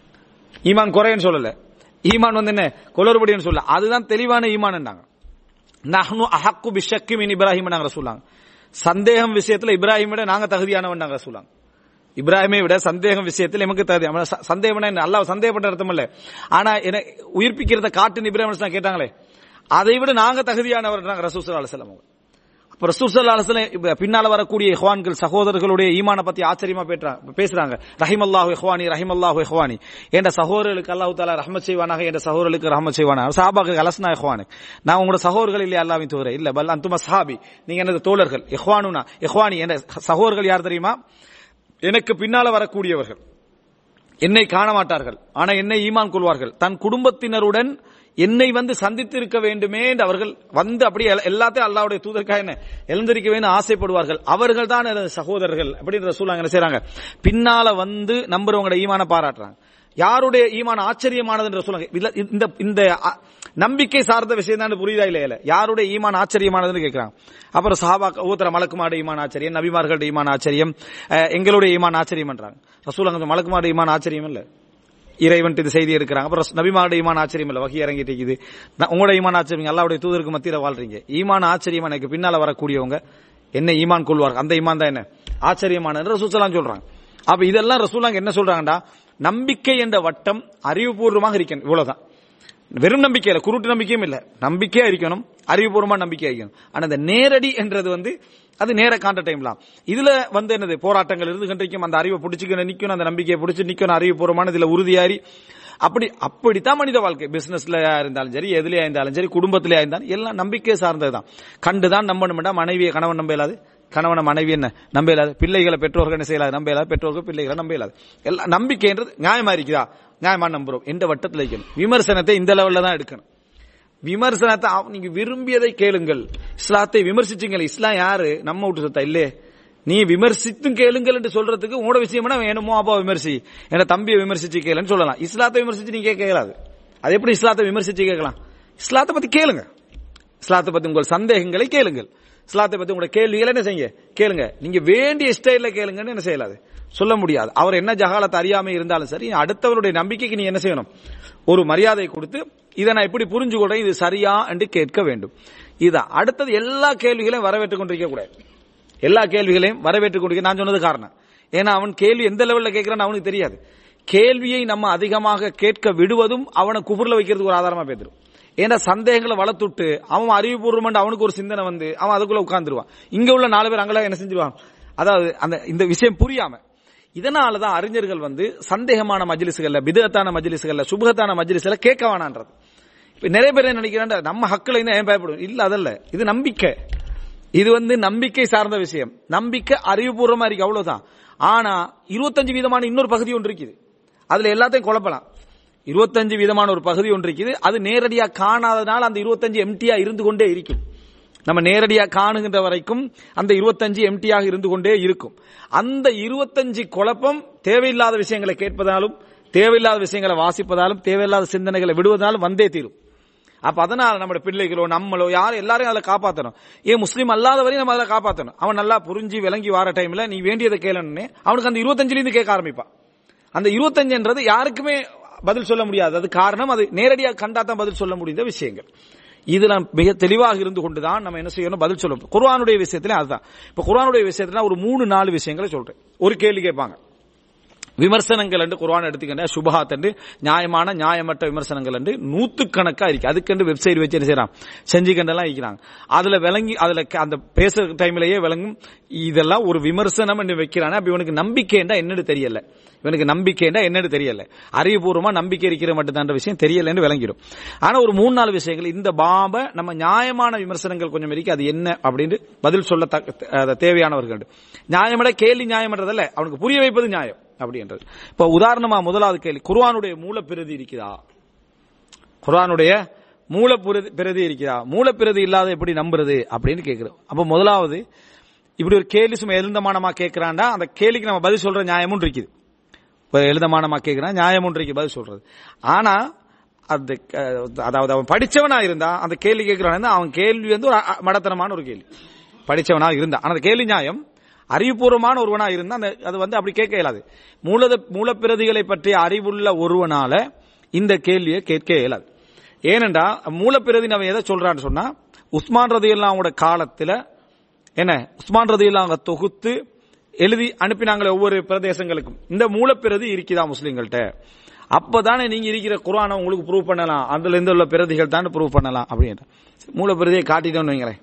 ஈமான் குறைன்னு சொல்லல ஈமான் வந்து என்ன குளறுபடின்னு சொல்ல அதுதான் தெளிவான ஈமான்ன்றாங்க நஹ்னு அஹக்கு பிஷக்கி மின் இப்ராஹிம் நாங்க சொல்லாங்க சந்தேகம் விஷயத்துல இப்ராஹிம் விட நாங்க தகுதியானவன் நாங்க சொல்லாங்க இப்ராஹிமை விட சந்தேகம் விஷயத்தில் எமக்கு தகுதி அவன ச- சந்தேகம்னா என்ன அல்லாஹ் சந்தேகப்பட்ட அர்த்தம் இல்ல ஆனா என்ன உயிர்ப்பிக்கிறத காட்டு இப்ராஹிம் அலைஹிஸ்ஸலாம் கேட்டாங்களே அதை விட நாங்க தகுதியானவர் ரசூல் ஸல்லல்லாஹு அலைஹி வஸல்லம் அவங்க. அப்ப ரசூல் ஸல்லல்லாஹு அலைஹி வஸல்லம் இப்ப பின்னால வரக்கூடிய இஹ்வான்கள் சகோதரர்களுடைய ஈமான பத்தி ஆச்சரியமா பேசுறாங்க பேசுறாங்க ரஹிமல்லாஹு இஹ்வானி ரஹிமல்லாஹு இஹ்வானி என்ற சகோதரர்களுக்கு அல்லாஹ் தஆலா ரஹ்மத் செய்வானாக என்ற சகோதரர்களுக்கு ரஹ்மத் செய்வானாக சஹாபாக்கு அலஸ்னா இஹ்வானு நான் உங்களோட சகோதரர்கள் இல்லையா அல்லாஹ்வின் தூதரே இல்ல பல் அந்தும சஹாபி நீங்க எனது தோழர்கள் இஹ்வானுனா இஹ்வானி என்ற சகோதரர்கள் யார் தெரியுமா எனக்கு பின்னால வரக்கூடியவர்கள் என்னை காண மாட்டார்கள் ஆனா என்னை ஈமான் கொள்வார்கள் தன் குடும்பத்தினருடன் என்னை வந்து சந்தித்து இருக்க வேண்டுமே என்று அவர்கள் வந்து அப்படியே எல்லா- எல்லாத்தையும் அல்லாவுடைய தூதருக்காக என்ன எழுந்திருக்க வேண்டும் ஆசைப்படுவார்கள் அவர்கள் தான் எனது சகோதரர்கள் அப்படின்ற சூழ்நிலை என்ன செய்றாங்க பின்னால வந்து நம்புறவங்களோட ஈமான பாராட்டுறாங்க யாருடைய ஈமான் ஆச்சரியமானது என்று சொல்லுங்க இல்ல, இந்த இந்த அ, நம்பிக்கை சார்ந்த விஷயம் தான் புரியுதா இல்லையா இல்ல யாருடைய ஈமான் ஆச்சரியமானதுன்னு கேட்கிறாங்க அப்புறம் சஹாபா ஊத்தர மலக்குமாட ஈமான் ஆச்சரியம் நபிமார்களுடைய ஈமான் ஆச்சரியம் அஹ், எங்களுடைய ஈமான் ஆச்சரியம்ன்றாங்க ரசூலாங்க மலக்குமாட ஈமான் ஆச்சரியம் இல்ல இறைவன் இது செய்தி இருக்கிறாங்க அப்புறம் நபிமாருடைய ஈமான் ஆச்சரியம் இல்ல வகை இறங்கிட்டு இருக்குது நான் உங்களோட ஈமான் ஆச்சரியம் அல்லாவுடைய தூதருக்கு மத்தியில வாழ்றீங்க ஈமான் ஆச்சரியம் எனக்கு பின்னால வரக்கூடியவங்க என்ன ஈமான் கொள்வார்கள் அந்த ஈமான் தான் என்ன ஆச்சரியமானது ரசூசலாம் சொல்றாங்க அப்ப இதெல்லாம் ரசூலாங்க என்ன சொல்றாங்கடா நம்பிக்கை என்ற வட்டம் அறிவுபூர்வமாக இருக்கணும் இவ்வளவுதான் வெறும் நம்பிக்கை இல்ல குருட்டு நம்பிக்கையும் இல்ல நம்பிக்கையா இருக்கணும் அறிவுபூர்வமா நம்பிக்கையா இருக்கணும் ஆனா இந்த நேரடி என்றது வந்து அது நேர காண்ட டைம்லாம் இதுல வந்து என்னது போராட்டங்கள் இருந்து கண்டிருக்கும் அந்த அறிவை பிடிச்சிக்கணும் நிக்கணும் அந்த நம்பிக்கையை பிடிச்சி நிக்கணும் அறிவுபூர்வமான இதுல உறுதியாரி அப்படி அப்படித்தான் மனித வாழ்க்கை பிசினஸ்ல இருந்தாலும் சரி எதுலயா இருந்தாலும் சரி குடும்பத்திலேயா இருந்தாலும் எல்லாம் நம்பிக்கை சார்ந்ததுதான் கண்டுதான் நம்பணும்டா மனைவியை கணவன் நம்ப இயலாது கணவனை மனைவி என்ன நம்ப இயலாது பிள்ளைகளை பெற்றோர்கள் என்ன செய்யலாது நம்ப இயலாது பெற்றோர்கள் பிள்ளைகளை நம்ப இயலாது எல்லாம் நம்பிக்கைன்றது நியாயமா இருக்குதா நியாயமா நம்புறோம் எந்த வட்டத்தில் வைக்கணும் விமர்சனத்தை இந்த லெவல்ல தான் எடுக்கணும் விமர்சனத்தை அவ- நீங்க விரும்பியதை கேளுங்கள் இஸ்லாத்தை விமர்சிச்சுங்கள் இஸ்லாம் யாரு நம்ம விட்டு சொத்தா இல்லே நீ விமர்சித்தும் கேளுங்கள் என்று சொல்றதுக்கு உங்களோட விஷயம்னா வேணுமோ அப்பா விமர்சி என் தம்பியை விமர்சிச்சு கேளுன்னு சொல்லலாம் இஸ்லாத்தை விமர்சிச்சு நீங்க கேட்கலாது அது எப்படி இஸ்லாத்தை விமர்சிச்சு கேட்கலாம் இஸ்லாத்தை பத்தி கேளுங்க இஸ்லாத்தை பத்தி உங்கள் சந்தேகங்களை கேளுங்கள் இஸ்லாத்தை பத்தி உங்களோட கேள்விகளை என்ன செய்யுங்க கேளுங்க நீங்க வேண்டிய ஸ்டைல்ல கேளுங்கன்னு என்ன செய்யலாது சொல்ல முடியாது அவர் என்ன ஜகாலத்தை அறியாம இருந்தாலும் சரி அடுத்தவருடைய நம்பிக்கைக்கு நீ என்ன செய்யணும் ஒரு மரியாதை கொடுத்து இதை நான் எப்படி புரிஞ்சு கொள்றேன் இது சரியா என்று கேட்க வேண்டும் இது அடுத்தது எல்லா கேள்விகளையும் வரவேற்றுக் கொண்டிருக்க கூடாது எல்லா கேள்விகளையும் வரவேற்றுக் கொண்டிருக்க நான் சொன்னது காரணம் ஏன்னா அவன் கேள்வி எந்த லெவல்ல கேட்கிறான்னு அவனுக்கு தெரியாது கேள்வியை நம்ம அதிகமாக கேட்க விடுவதும் அவனை குபுர்ல வைக்கிறதுக்கு ஒரு ஆதாரமா பேத்துரும் ஏன்னா சந்தேகங்களை வளர்த்துட்டு அவன் அறிவுபூர்வம் அவனுக்கு ஒரு சிந்தனை வந்து அவன் அதுக்குள்ள உட்கார்ந்துருவான் இங்க உள்ள நாலு பேர் அங்கெல்லாம் என்ன செஞ்சிருவான் அதாவது அந்த இந்த விஷயம் புரியாம இதனாலதான் அறிஞர்கள் வந்து சந்தேகமான மஜ்லிஸ்கள்ல பிதத்தான மஜ்லிஸ்கள்ல சுபகத்தான மஜ்லிஸ்ல கேட்க வேணான்றது இப்ப நிறைய பேர் என்ன நினைக்கிறாங்க நம்ம ஹக்கில் இன்னும் ஏன் பயப்படும் இல்ல அதல்ல இது நம்பிக்கை இது வந்து நம்பிக்கை சார்ந்த விஷயம் நம்பிக்கை அறிவுபூர்வமா இருக்கு அவ்வளவுதான் ஆனா இருபத்தஞ்சு விதமான இன்னொரு பகுதி ஒன்று இருக்குது அதுல எல்லாத்தையும் குழப்பலாம் இருபத்தஞ்சு விதமான ஒரு பகுதி ஒன்று இருக்குது அது நேரடியா காணாதனால அந்த இருபத்தஞ்சு எம்டியா இருந்து கொண்டே இருக்கும் நம்ம நேரடியா காணுகின்ற வரைக்கும் அந்த இருபத்தஞ்சு எம்டியாக இருந்து கொண்டே இருக்கும் அந்த இருபத்தஞ்சு குழப்பம் தேவையில்லாத விஷயங்களை கேட்பதாலும் தேவையில்லாத விஷயங்களை வாசிப்பதாலும் தேவையில்லாத சிந்தனைகளை விடுவதாலும் வந்தே தீரும் அப்ப அதனால நம்ம பிள்ளைகளோ நம்மளோ யாரும் எல்லாரையும் அதில் காப்பாற்றணும் ஏன் முஸ்லீம் அல்லாதவரையும் நம்ம அதில் காப்பாற்றணும் அவன் நல்லா புரிஞ்சு விளங்கி வார டைம்ல நீ வேண்டியதை கேளன்னு அவனுக்கு அந்த இருபத்தஞ்சுல இருந்து கேட்க ஆரம்பிப்பான் அந்த இருபத்தஞ்சுன்றது யாருக்குமே பதில் சொல்ல முடியாது அது காரணம் அது நேரடியாக கண்டா தான் பதில் சொல்ல முடிந்த விஷயங்கள் இதுல மிக தெளிவாக இருந்து கொண்டுதான் நம்ம என்ன செய்யணும் பதில் சொல்லணும் குர்ஆனுடைய விஷயத்துல அதுதான் இப்ப குர்ஆனுடைய விஷயத்துல ஒரு மூணு நாலு விஷயங்களை சொல்றேன் ஒரு கேள்வி கேட்பாங்க விமர்சனங்கள் என்று குர்ஆன் எடுத்துக்கிட்ட சுபஹாத் என்று நியாயமான நியாயமற்ற விமர்சனங்கள் என்று நூத்துக்கணக்கா இருக்கு அதுக்கென்று வெப்சைட் வச்சு என்ன செய்யறான் செஞ்சுக்கண்டெல்லாம் இருக்கிறாங்க அதுல விளங்கி அதுல க- அந்த பேசுற டைம்லயே விளங்கும் இதெல்லாம் ஒரு விமர்சனம் என்று வைக்கிறானே அப்ப இவனுக்கு நம்பிக்கைண்டா என்னன்னு தெரியல இவனுக்கு நம்பிக்கைண்டா என்னன்னு தெரியல அறிவுபூர்வமா நம்பிக்கை இருக்கிற மட்டும்தான் விஷயம் தெரியலன்னு விளங்கிடும் ஆனா ஒரு மூணு நாலு விஷயங்கள் இந்த பாப நம்ம நியாயமான விமர்சனங்கள் கொஞ்சம் இருக்கு அது என்ன அப்படின்னு பதில் சொல்ல தக்க- அஹ் தேவையானவர்கள் நியாயமட கேள்வி நியாயமன்றதல்ல அவனுக்கு புரிய வைப்பது நியாயம் அப்படின்றது இப்ப உதாரணமா முதலாவது கேள்வி குர்ஆனுடைய மூலப்பிரதி இருக்குதா குர்ஆனுடைய மூலப்பிரதி பிரதி இருக்குதா மூலப்பிரதி இல்லாத எப்படி நம்புறது அப்படின்னு கேக்குறோம் அப்ப முதலாவது இப்படி ஒரு கேள்வி சும்மா எழுந்தமானமா கேட்கிறான்டா அந்த கேள்விக்கு நம்ம பதில் சொல்ற நியாயமும் இருக்குது இப்ப எழுதமானமா கேட்கிறான் நியாயமும் இருக்கு பதில் சொல்றது ஆனா அந்த அஹ், அதாவது அவன் படிச்சவனா இருந்தா அந்த கேள்வி கேட்கிறான் அவன் கேள்வி வந்து ஒரு அ- மடத்தனமான ஒரு கேள்வி படிச்சவனா இருந்தா ஆனா அந்த கேள்வி நியாயம் அறிவுபூர்வமான ஒருவனா இருந்தா அந்த அது வந்து அப்படி கேட்க இயலாது மூலத மூலப்பிரதிகளை பற்றிய அறிவுள்ள ஒருவனால இந்த கேள்வியை கேட்க இயலாது ஏனென்றா மூலப்பிரதி நம்ம எதை சொல்றான்னு சொன்னா உஸ்மான் ரதி அவங்களோட காலத்துல என்ன உஸ்மான் ரதி அவங்க தொகுத்து எழுதி அனுப்பினாங்களே ஒவ்வொரு பிரதேசங்களுக்கும் இந்த மூலப்பிரதி இருக்குதா முஸ்லீம்கள்ட்ட அப்பதானே நீங்க இருக்கிற குர்ஆனை உங்களுக்கு ப்ரூவ் பண்ணலாம் அதுல இருந்து உள்ள பிரதிகள் தான் ப்ரூவ் பண்ணலாம் அப்படின்ற மூலப்பிரதியை காட்டிட்டோம்னு வைங்களேன்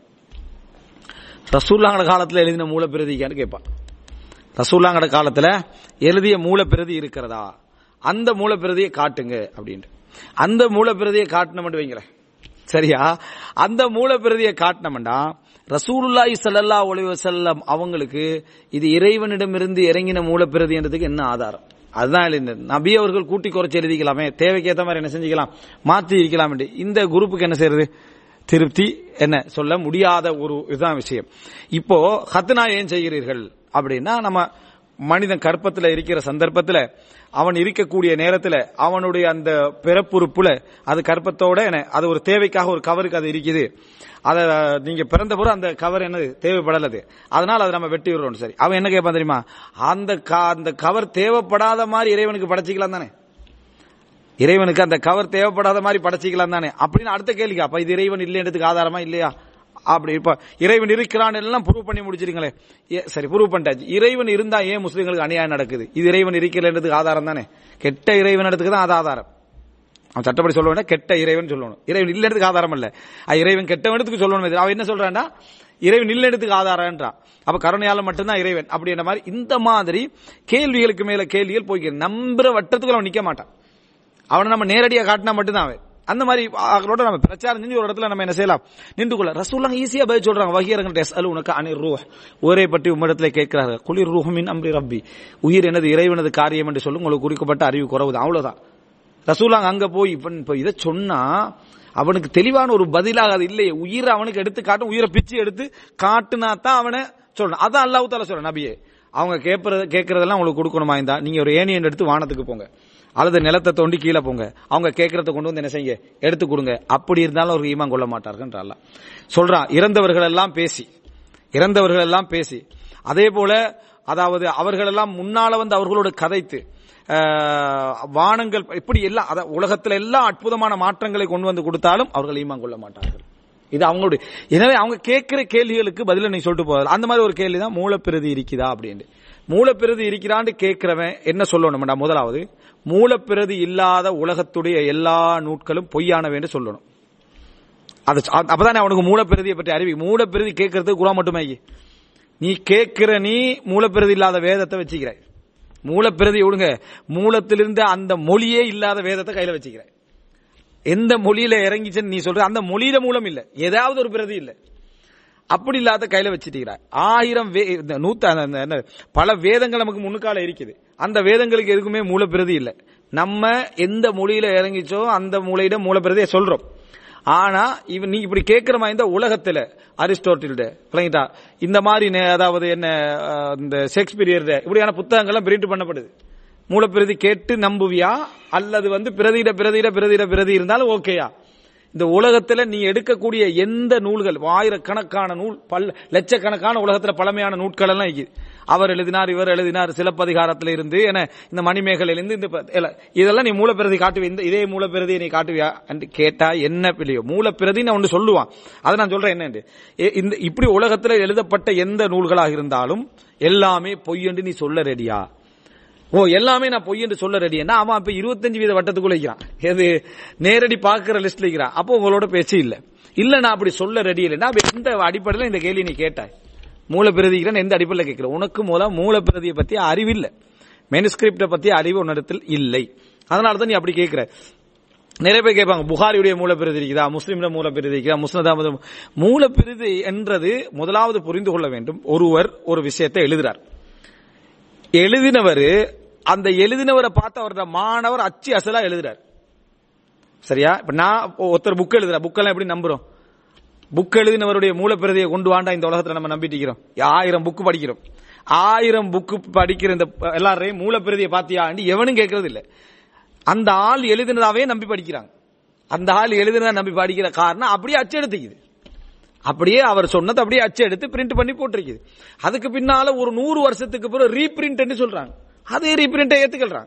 ரசூல்லாங்கட காலத்துல எழுதின மூலப்பிரதிக்கான்னு கேட்பான் ரசூல்லாங்கட காலத்துல எழுதிய மூலப்பிரதி இருக்கிறதா அந்த மூலப்பிரதியை காட்டுங்க அப்படின்ட்டு அந்த மூலப்பிரதியை காட்டணும்னு வைங்களேன் சரியா அந்த மூலப்பிரதியை காட்டினோம்னா ரசூலுல்லாஹி ஸல்லல்லாஹு அலைஹி வஸல்லம் அவங்களுக்கு இது இறைவனிடமிருந்து இறங்கின மூலப்பிரதின்றதுக்கு என்ன ஆதாரம் அதுதான் எழுதினது நபி அவர்கள் கூட்டி குறைச்சி எழுதிக்கலாமே தேவைக்கேற்ற மாதிரி என்ன செஞ்சுக்கலாம் மாத்தி இருக்கலாம் இந்த குரூப்புக்கு என்ன செய்யறது திருப்தி என்ன சொல்ல முடியாத ஒரு இதுதான் விஷயம் இப்போ ஹத்னா ஏன் செய்கிறீர்கள் அப்படின்னா நம்ம மனிதன் கற்பத்துல இருக்கிற சந்தர்ப்பத்துல அவன் இருக்கக்கூடிய நேரத்துல அவனுடைய அந்த பிறப்புறுப்புல அது கற்பத்தோட என்ன, அது ஒரு தேவைக்காக ஒரு கவருக்கு அது இருக்குது அத நீங்க பிறந்த பிறகு அந்த கவர் என்னது தேவைப்படலது அதனால அதை நம்ம வெட்டி விடுறோம் சரி அவன் என்ன கேட்பான் தெரியுமா அந்த க- அந்த கவர் தேவைப்படாத மாதிரி இறைவனுக்கு படைச்சிக்கலாம் தானே இறைவனுக்கு அந்த கவர் தேவைப்படாத மாதிரி படைச்சிக்கலாம் தானே அப்படின்னு அடுத்த கேள்வி அப்ப இது இறைவன் இல்லைன்றதுக்கு ஆதாரமா இல்லையா அப்படி இப்ப இறைவன் இருக்கிறான் எல்லாம் ப்ரூவ் பண்ணி முடிச்சிருங்களே ஏ, சரி ப்ரூவ் பண்ணிட்டாச்சு இறைவன் இருந்தா ஏன் முஸ்லிம்களுக்கு அநியாயம் நடக்குது இது இறைவன் இருக்கிறன்றதுக்கு ஆதாரம் தானே கெட்ட இறைவன் இடத்துக்கு தான் அது ஆதாரம் அவன் சட்டப்படி சொல்ல வேண்டாம் கெட்ட இறைவன் சொல்லணும் இறைவன் இல்லைன்றதுக்கு ஆதாரம் இல்ல அது இறைவன் கெட்டவனத்துக்கு சொல்லணும் அவன் என்ன சொல்றான்டா இறைவன் இல்லைன்றதுக்கு ஆதாரம்ன்றான் அப்ப கருணையால மட்டும்தான் இறைவன் அப்படின்ற மாதிரி இந்த மாதிரி கேள்விகளுக்கு மேல கேள்விகள் போய்க்க நம்புற வட்டத்துக்குள்ள அவன் நிக்க மாட்டான் அவனை நம்ம நேரடியா காட்டினா மட்டும்தான் அவன் அந்த மாதிரி அவர்களோட நம்ம பிரச்சாரம் செஞ்சு ஒரு இடத்துல நம்ம என்ன செய்யலாம் நின்று கொள்ள ரசூல்லாம் ஈஸியா பதில் சொல்றாங்க வகியரங்க டெஸ் அலு உனக்கு அனிர் ரூஹ் ஒரே பற்றி உம்மிடத்துல கேட்கிறார்கள் குளிர் ரூஹமின் அம்ரி ரப்பி உயிர் எனது இறைவனது காரியம் என்று சொல்லி உங்களுக்கு குறிக்கப்பட்ட அறிவு குறவுதான் அவ்வளவுதான் ரசூலாங்க அங்க போய் இப்ப இப்ப இதை சொன்னா அவனுக்கு தெளிவான ஒரு பதிலாக அது இல்லையே உயிரை அவனுக்கு எடுத்து காட்டும் உயிரை பிச்சு எடுத்து காட்டுனா தான் அவனை சொல்லணும் அதான் அல்லாஹ் தால சொல்ற நபியே அவங்க கேட்கறது கேட்கறதெல்லாம் உங்களுக்கு கொடுக்கணுமா இருந்தா நீங்க ஒரு ஏனியன் எடுத்து வானத்துக்கு போங்க அல்லது நிலத்தை தோண்டி கீழே போங்க அவங்க கேட்கறத கொண்டு வந்து என்ன செய்யுங்க எடுத்து கொடுங்க அப்படி இருந்தாலும் ஒரு ஈமான் கொள்ள மாட்டார்கள் அல்லாஹ் சொல்றான் இறந்தவர்கள் எல்லாம் பேசி இறந்தவர்கள் எல்லாம் பேசி அதே போல அதாவது அவர்கள் எல்லாம் முன்னால வந்து அவர்களோடு கதைத்து அஹ், வானங்கள் இப்படி எல்லாம் அத உலகத்துல எல்லாம் அற்புதமான மாற்றங்களை கொண்டு வந்து கொடுத்தாலும் அவர்கள் ஈமான் கொள்ள மாட்டார்கள் இது அவங்களுடைய எனவே அவங்க கேட்கிற கேள்விகளுக்கு பதில நீ சொல்லிட்டு போதல் அந்த மாதிரி ஒரு கேள்வி தான் மூலப்பிரதி இருக்குதா அப்படின்னு மூலப்பிரதி இருக்கிறான்னு கேட்கிறவன் என்ன சொல்லணும்டா முதலாவது மூலப்பிரதி இல்லாத உலகத்துடைய எல்லா நூட்களும் பொய்யானவை சொல்லணும் அது அ- அப்பதானே அவனுக்கு மூலப்பிரதியை பற்றி அறிவி மூலப்பிரதி கேட்கறது குரா மட்டுமே நீ கேட்கிற நீ மூலப்பிரதி இல்லாத வேதத்தை வச்சுக்கிறாய் மூலப்பிரதி விடுங்க மூலத்திலிருந்து அந்த மொழியே இல்லாத வேதத்தை கையில வச்சுக்கிறாய் எந்த மொழியில இறங்கிச்சுன்னு நீ சொல்ற அந்த மொழியில மூலம் இல்ல ஏதாவது ஒரு பிரதி இல்ல அப்படி இல்லாத கையில வச்சுட்டீங்க ஆயிரம் வே- இந்த நூத்த அந்த- அந்த என்ன, பல வேதங்கள் நமக்கு முன்னுக்கால இருக்குது அந்த வேதங்களுக்கு எதுக்குமே மூலப்பிரதி இல்ல நம்ம எந்த மொழியில இறங்கிச்சோ அந்த மூலையிட மூலப்பிரதியை சொல்றோம் ஆனா இவன் நீ இப்படி கேட்கிற மாதிரி இந்த உலகத்துல அரிஸ்டோட்டில்ட விளங்கிட்டா இந்த மாதிரி நே- அதாவது என்ன அஹ், இந்த ஷேக்ஸ்பியர் இப்படியான புத்தகங்கள்லாம் பிரிண்ட் பண்ணப்படுது மூலப்பிரதி கேட்டு நம்புவியா அல்லது வந்து பிரதியிட பிரதியிட பிரதியிட பிரதி இருந்தாலும் ஓகேயா இந்த உலகத்துல நீ எடுக்கக்கூடிய எந்த நூல்கள் ஆயிரக்கணக்கான நூல் பல் லட்சக்கணக்கான உலகத்துல பழமையான நூட்கள் எல்லாம் இருக்குது அவர் எழுதினார் இவர் எழுதினார் சிலப்பதிகாரத்துல இருந்து என இந்த மணிமேகலையில இருந்து இந்த ப- இல்ல, இதெல்லாம் நீ மூலப்பிரதி காட்டுவி இந்த இதே மூலப்பிரதியை நீ காட்டுவியா என்று கேட்டா என்ன பிள்ளையோ மூலப்பிரதி நான் ஒன்று சொல்லுவான் அதை நான் சொல்றேன் என்னன்னு எ- இந்த இப்படி உலகத்துல எழுதப்பட்ட எந்த நூல்களாக இருந்தாலும் எல்லாமே பொய் என்று நீ சொல்ல ரெடியா ஓ எல்லாமே நான் பொய் என்று சொல்ல ரெடி என்ன அவன் இப்ப இருபத்தஞ்சு வீத வட்டத்துக்குள்ள வைக்கிறான் எது நேரடி பாக்குற லிஸ்ட்ல வைக்கிறான் அப்போ உங்களோட பேச்சு இல்ல இல்ல நான் அப்படி சொல்ல ரெடி இல்லைன்னா அப்ப எந்த அடிப்படையில் இந்த கேள்வி நீ கேட்டாய் மூலப்பிரதிக்கிறேன் எந்த அடிப்படையில் கேட்கிற உனக்கு மூலம் மூலப்பிரதியை பத்தி அறிவில்லை மெனுஸ்கிரிப்ட பத்தி அறிவு உன்னிடத்தில் இல்லை அதனால தான் நீ அப்படி கேட்கிற நிறைய பேர் கேட்பாங்க புகாரியுடைய மூலப்பிரதி இருக்குதா முஸ்லீம்ல மூலப்பிரதி இருக்குதா முஸ்லிம் மூலப்பிரதி என்றது முதலாவது புரிந்து கொள்ள வேண்டும் ஒருவர் ஒரு விஷயத்தை எழுதுறார் எழுதினவர் அந்த எழுதினவரை பார்த்து அவரோட மாணவர் அச்சு அசலா எழுதுறார் சரியா இப்ப நான் ஒருத்தர் புக் எழுதுற புக்கெல்லாம் எப்படி நம்புறோம் புக் எழுதினவருடைய மூலப்பிரதியை கொண்டு வாண்டா இந்த உலகத்துல நம்ம நம்பிட்டு இருக்கிறோம் ஆயிரம் புக் படிக்கிறோம் ஆயிரம் புக் படிக்கிற இந்த எல்லாரையும் மூலப்பிரதியை பாத்தியாண்டி எவனும் கேட்கறது இல்ல அந்த ஆள் எழுதினதாவே நம்பி படிக்கிறாங்க அந்த ஆள் எழுதினதா நம்பி படிக்கிற காரணம் அப்படியே அச்சு எடுத்துக்குது அப்படியே அவர் சொன்னது அப்படியே அச்சு எடுத்து பிரிண்ட் பண்ணி போட்டிருக்குது அதுக்கு பின்னால ஒரு நூறு வருஷத்துக்கு பிறகு ரீபிரிண்ட் சொல்றாங்க அதே ரீபிரிண்ட் ஏத்துக்கிறாங்க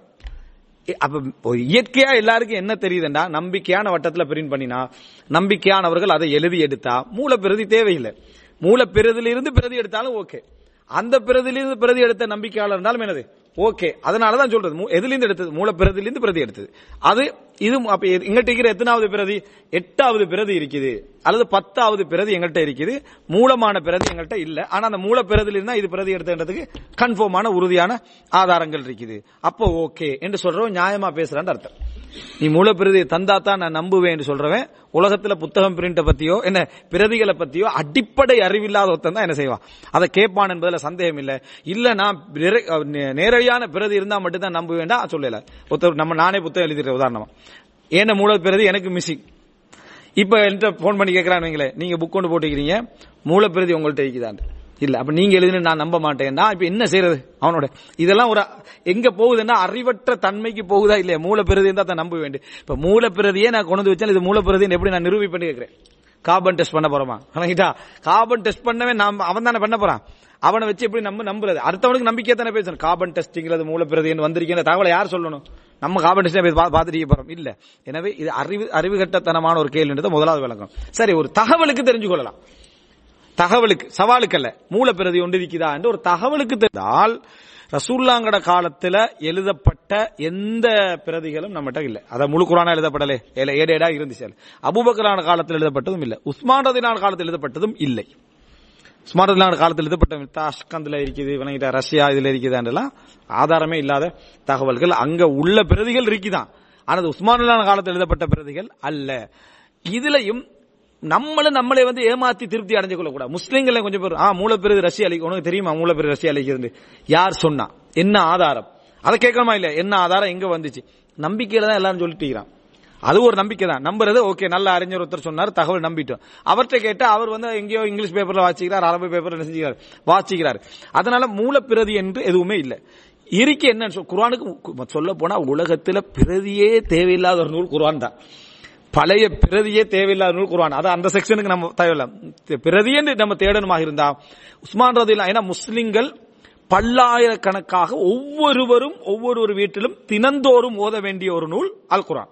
எ- அப்ப ஒரு இயற்கையா எல்லாருக்கும் என்ன தெரியுதுன்னா நம்பிக்கையான வட்டத்துல பிரிண்ட் பண்ணினா நம்பிக்கையானவர்கள் அதை எழுதி எடுத்தா மூலப்பிரதி தேவையில்லை மூலப்பிரதிலிருந்து பிரதி எடுத்தாலும் ஓகே அந்த பிரதிலிருந்து பிரதி எடுத்த நம்பிக்கையாளர் இருந்தாலும் என்னது ஓகே அதனாலதான் சொல்றது மூ- எதிலிருந்து எடுத்தது மூலப்பிரதிலிருந்து பிரதி எடுத்தது அது இது அப்ப எ- எங்கள்கிட்ட இருக்கிற எத்தனாவது பிரதி எட்டாவது பிரதி இருக்குது அல்லது பத்தாவது பிரதி எங்கள்கிட்ட இருக்குது மூலமான பிரதி எங்கள்கிட்ட இல்ல ஆனா அந்த மூல பிரதில இருந்தா இது பிரதி எடுத்துன்றதுக்கு கன்ஃபார்மான உறுதியான ஆதாரங்கள் இருக்குது அப்போ ஓகே என்று சொல்றவன் நியாயமா பேசுறான்னு அர்த்தம் நீ மூலப்பிரதியை தந்தா தான் நான் நம்புவேன் என்று சொல்றவன் உலகத்துல புத்தகம் பிரிண்ட பத்தியோ என்ன பிரதிகளை பத்தியோ அடிப்படை அறிவில்லாத ஒருத்தன் தான் என்ன செய்வான் அதை கேட்பான் என்பதுல சந்தேகம் இல்ல இல்ல நான் நிறை- நே- நேரடியான பிரதி இருந்தா மட்டும் தான் நம்ப வேண்டாம் சொல்லல ஒருத்தர் நம்ம நானே புத்தகம் எழுதிடுறேன் உதாரணமா ஏன மூல பிரதி எனக்கு மிஸ்ஸிங் இப்ப என்கிட்ட போன் பண்ணி கேட்கறான்னு வைங்களேன் நீங்க புக் கொண்டு போட்டுக்கிறீங்க மூலப்பிரதி உங்கள்ட்ட இருக்குதான் இல்ல அப்ப நீங்க எழுதுன நான் நம்ப மாட்டேன்னா இப்ப என்ன செய்யறது அவனோட இதெல்லாம் ஒரு எங்க போகுதுன்னா அறிவற்ற தன்மைக்கு போகுதா இல்லையா மூலப்பிரதி இருந்தா தான் நம்ப வேண்டும் இப்ப மூலப்பிரதியே நான் கொண்டு வந்து வச்சாலும் இது மூலப்பிரதி எப்படி நான் நிரூபி பண்ணி கேட்கிறேன் கார்பன் டெஸ்ட் பண்ண போறோமா கணக்கிட்டா கார்பன் டெஸ்ட் பண்ணவே நாம் அவன் தானே பண்ண போறான் அவனை வச்சு எப்படி நம்ம நம்புறது அடுத்தவனுக்கு நம்பிக்கை தானே பேசணும் கார்பன் டெஸ்டிங்கிறது மூலப்பிரதின்னு வந்திருக்கிற தகவலை யார் சொல்லணும் நம்ம கார்பன் டெஸ்ட் பார்த்துட்டு போறோம் இல்ல எனவே இது அறிவு அறிவுகட்டத்தனமான ஒரு கேள்வின்றது முதலாவது விளக்கம் சரி ஒரு தகவலுக்கு தெரிஞ்சு கொள்ளலாம் தகவலுக்கு சவாலுக்கல்ல மூலப்பிரதி ஒன்று இருக்குதா என்று ஒரு தகவலுக்கு தெரிந்தால் ரசூல்லாங்கட காலத்துல எழுதப்பட்ட எந்த பிரதிகளும் நம்மகிட்ட இல்ல அத முழு குரானா எழுதப்படலே இல்ல ஏடேடா இருந்துச்சு அபூபக்கரான காலத்தில் எழுதப்பட்டதும் இல்ல உஸ்மான் ரதிலான காலத்தில் எழுதப்பட்டதும் இல்லை உஸ்மான் ரதிலான காலத்தில் எழுதப்பட்ட தாஷ்கந்தில் இருக்குது விளங்கிட்ட ரஷ்யா இதுல இருக்குதான்றலாம் ஆதாரமே இல்லாத தகவல்கள் அங்க உள்ள பிரதிகள் இருக்குதான் ஆனா அது உஸ்மான் ரதிலான காலத்தில் எழுதப்பட்ட பிரதிகள் அல்ல இதுலயும் நம்மளும் நம்மளே வந்து ஏமாத்தி திருப்தி அடைஞ்சு கொள்ளக்கூடாது முஸ்லீம்களை கொஞ்சம் பேர் ஆ மூலப்பிரதி ரஷ்யா அளிக்க உனக்கு தெரியுமா மூலப்பிரதி ரஷ்யா அளிக்கிறது யார் சொன்னா என்ன ஆதாரம் அதை கேட்கணுமா இல்ல என்ன ஆதாரம் எங்க வந்துச்சு நம்பிக்கையில தான் எல்லாரும் சொல்லிட்டு இருக்கிறான் அது ஒரு நம்பிக்கை தான் நம்புறது ஓகே நல்ல அறிஞர் ஒருத்தர் சொன்னார் தகவல் நம்பிட்டோம் அவர்கிட்ட கேட்டா அவர் வந்து எங்கேயோ இங்கிலீஷ் பேப்பர்ல வாசிக்கிறார் அரபு பேப்பர்ல என்ன செஞ்சுக்கிறார் வாசிக்கிறார் அதனால மூலப்பிரதி என்று எதுவுமே இல்லை இருக்கு என்ன குரானுக்கு சொல்ல போனா உலகத்துல பிரதியே தேவையில்லாத ஒரு நூல் குரான் தான் பழைய பிரதியே தேவையில்லாத நூல் குர்ஆன் அது அந்த செக்ஷனுக்கு நம்ம தேவையில்ல பிரதியே நம்ம தேடணுமாக இருந்தா உஸ்மான் ரதில்லா ஏன்னா முஸ்லிம்கள் பல்லாயிரக்கணக்காக ஒவ்வொருவரும் ஒவ்வொரு வீட்டிலும் தினந்தோறும் ஓத வேண்டிய ஒரு நூல் அல் குர்ஆன்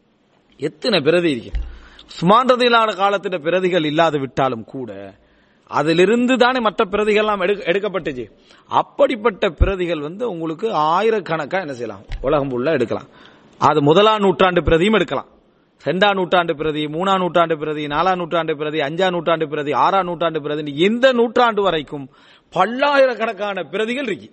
எத்தனை பிரதி இருக்கு உஸ்மான் ரதிலான காலத்துல பிரதிகள் இல்லாது விட்டாலும் கூட அதிலிருந்து தானே மற்ற பிரதிகள் எல்லாம் எடுக்கப்பட்டுச்சு அப்படிப்பட்ட பிரதிகள் வந்து உங்களுக்கு ஆயிரக்கணக்கா என்ன செய்யலாம் உலகம் ஃபுல்லா எடுக்கலாம் அது முதலாம் நூற்றாண்டு பிரதியும் எடுக்கலாம் ரெண்டாம் நூற்றாண்டு பிரதி மூணாம் நூற்றாண்டு பிரதி நாலாம் நூற்றாண்டு பிரதி அஞ்சாம் நூற்றாண்டு பிரதி ஆறாம் நூற்றாண்டு பிரதி எந்த நூற்றாண்டு வரைக்கும் பல்லாயிரக்கணக்கான பிரதிகள் இருக்கு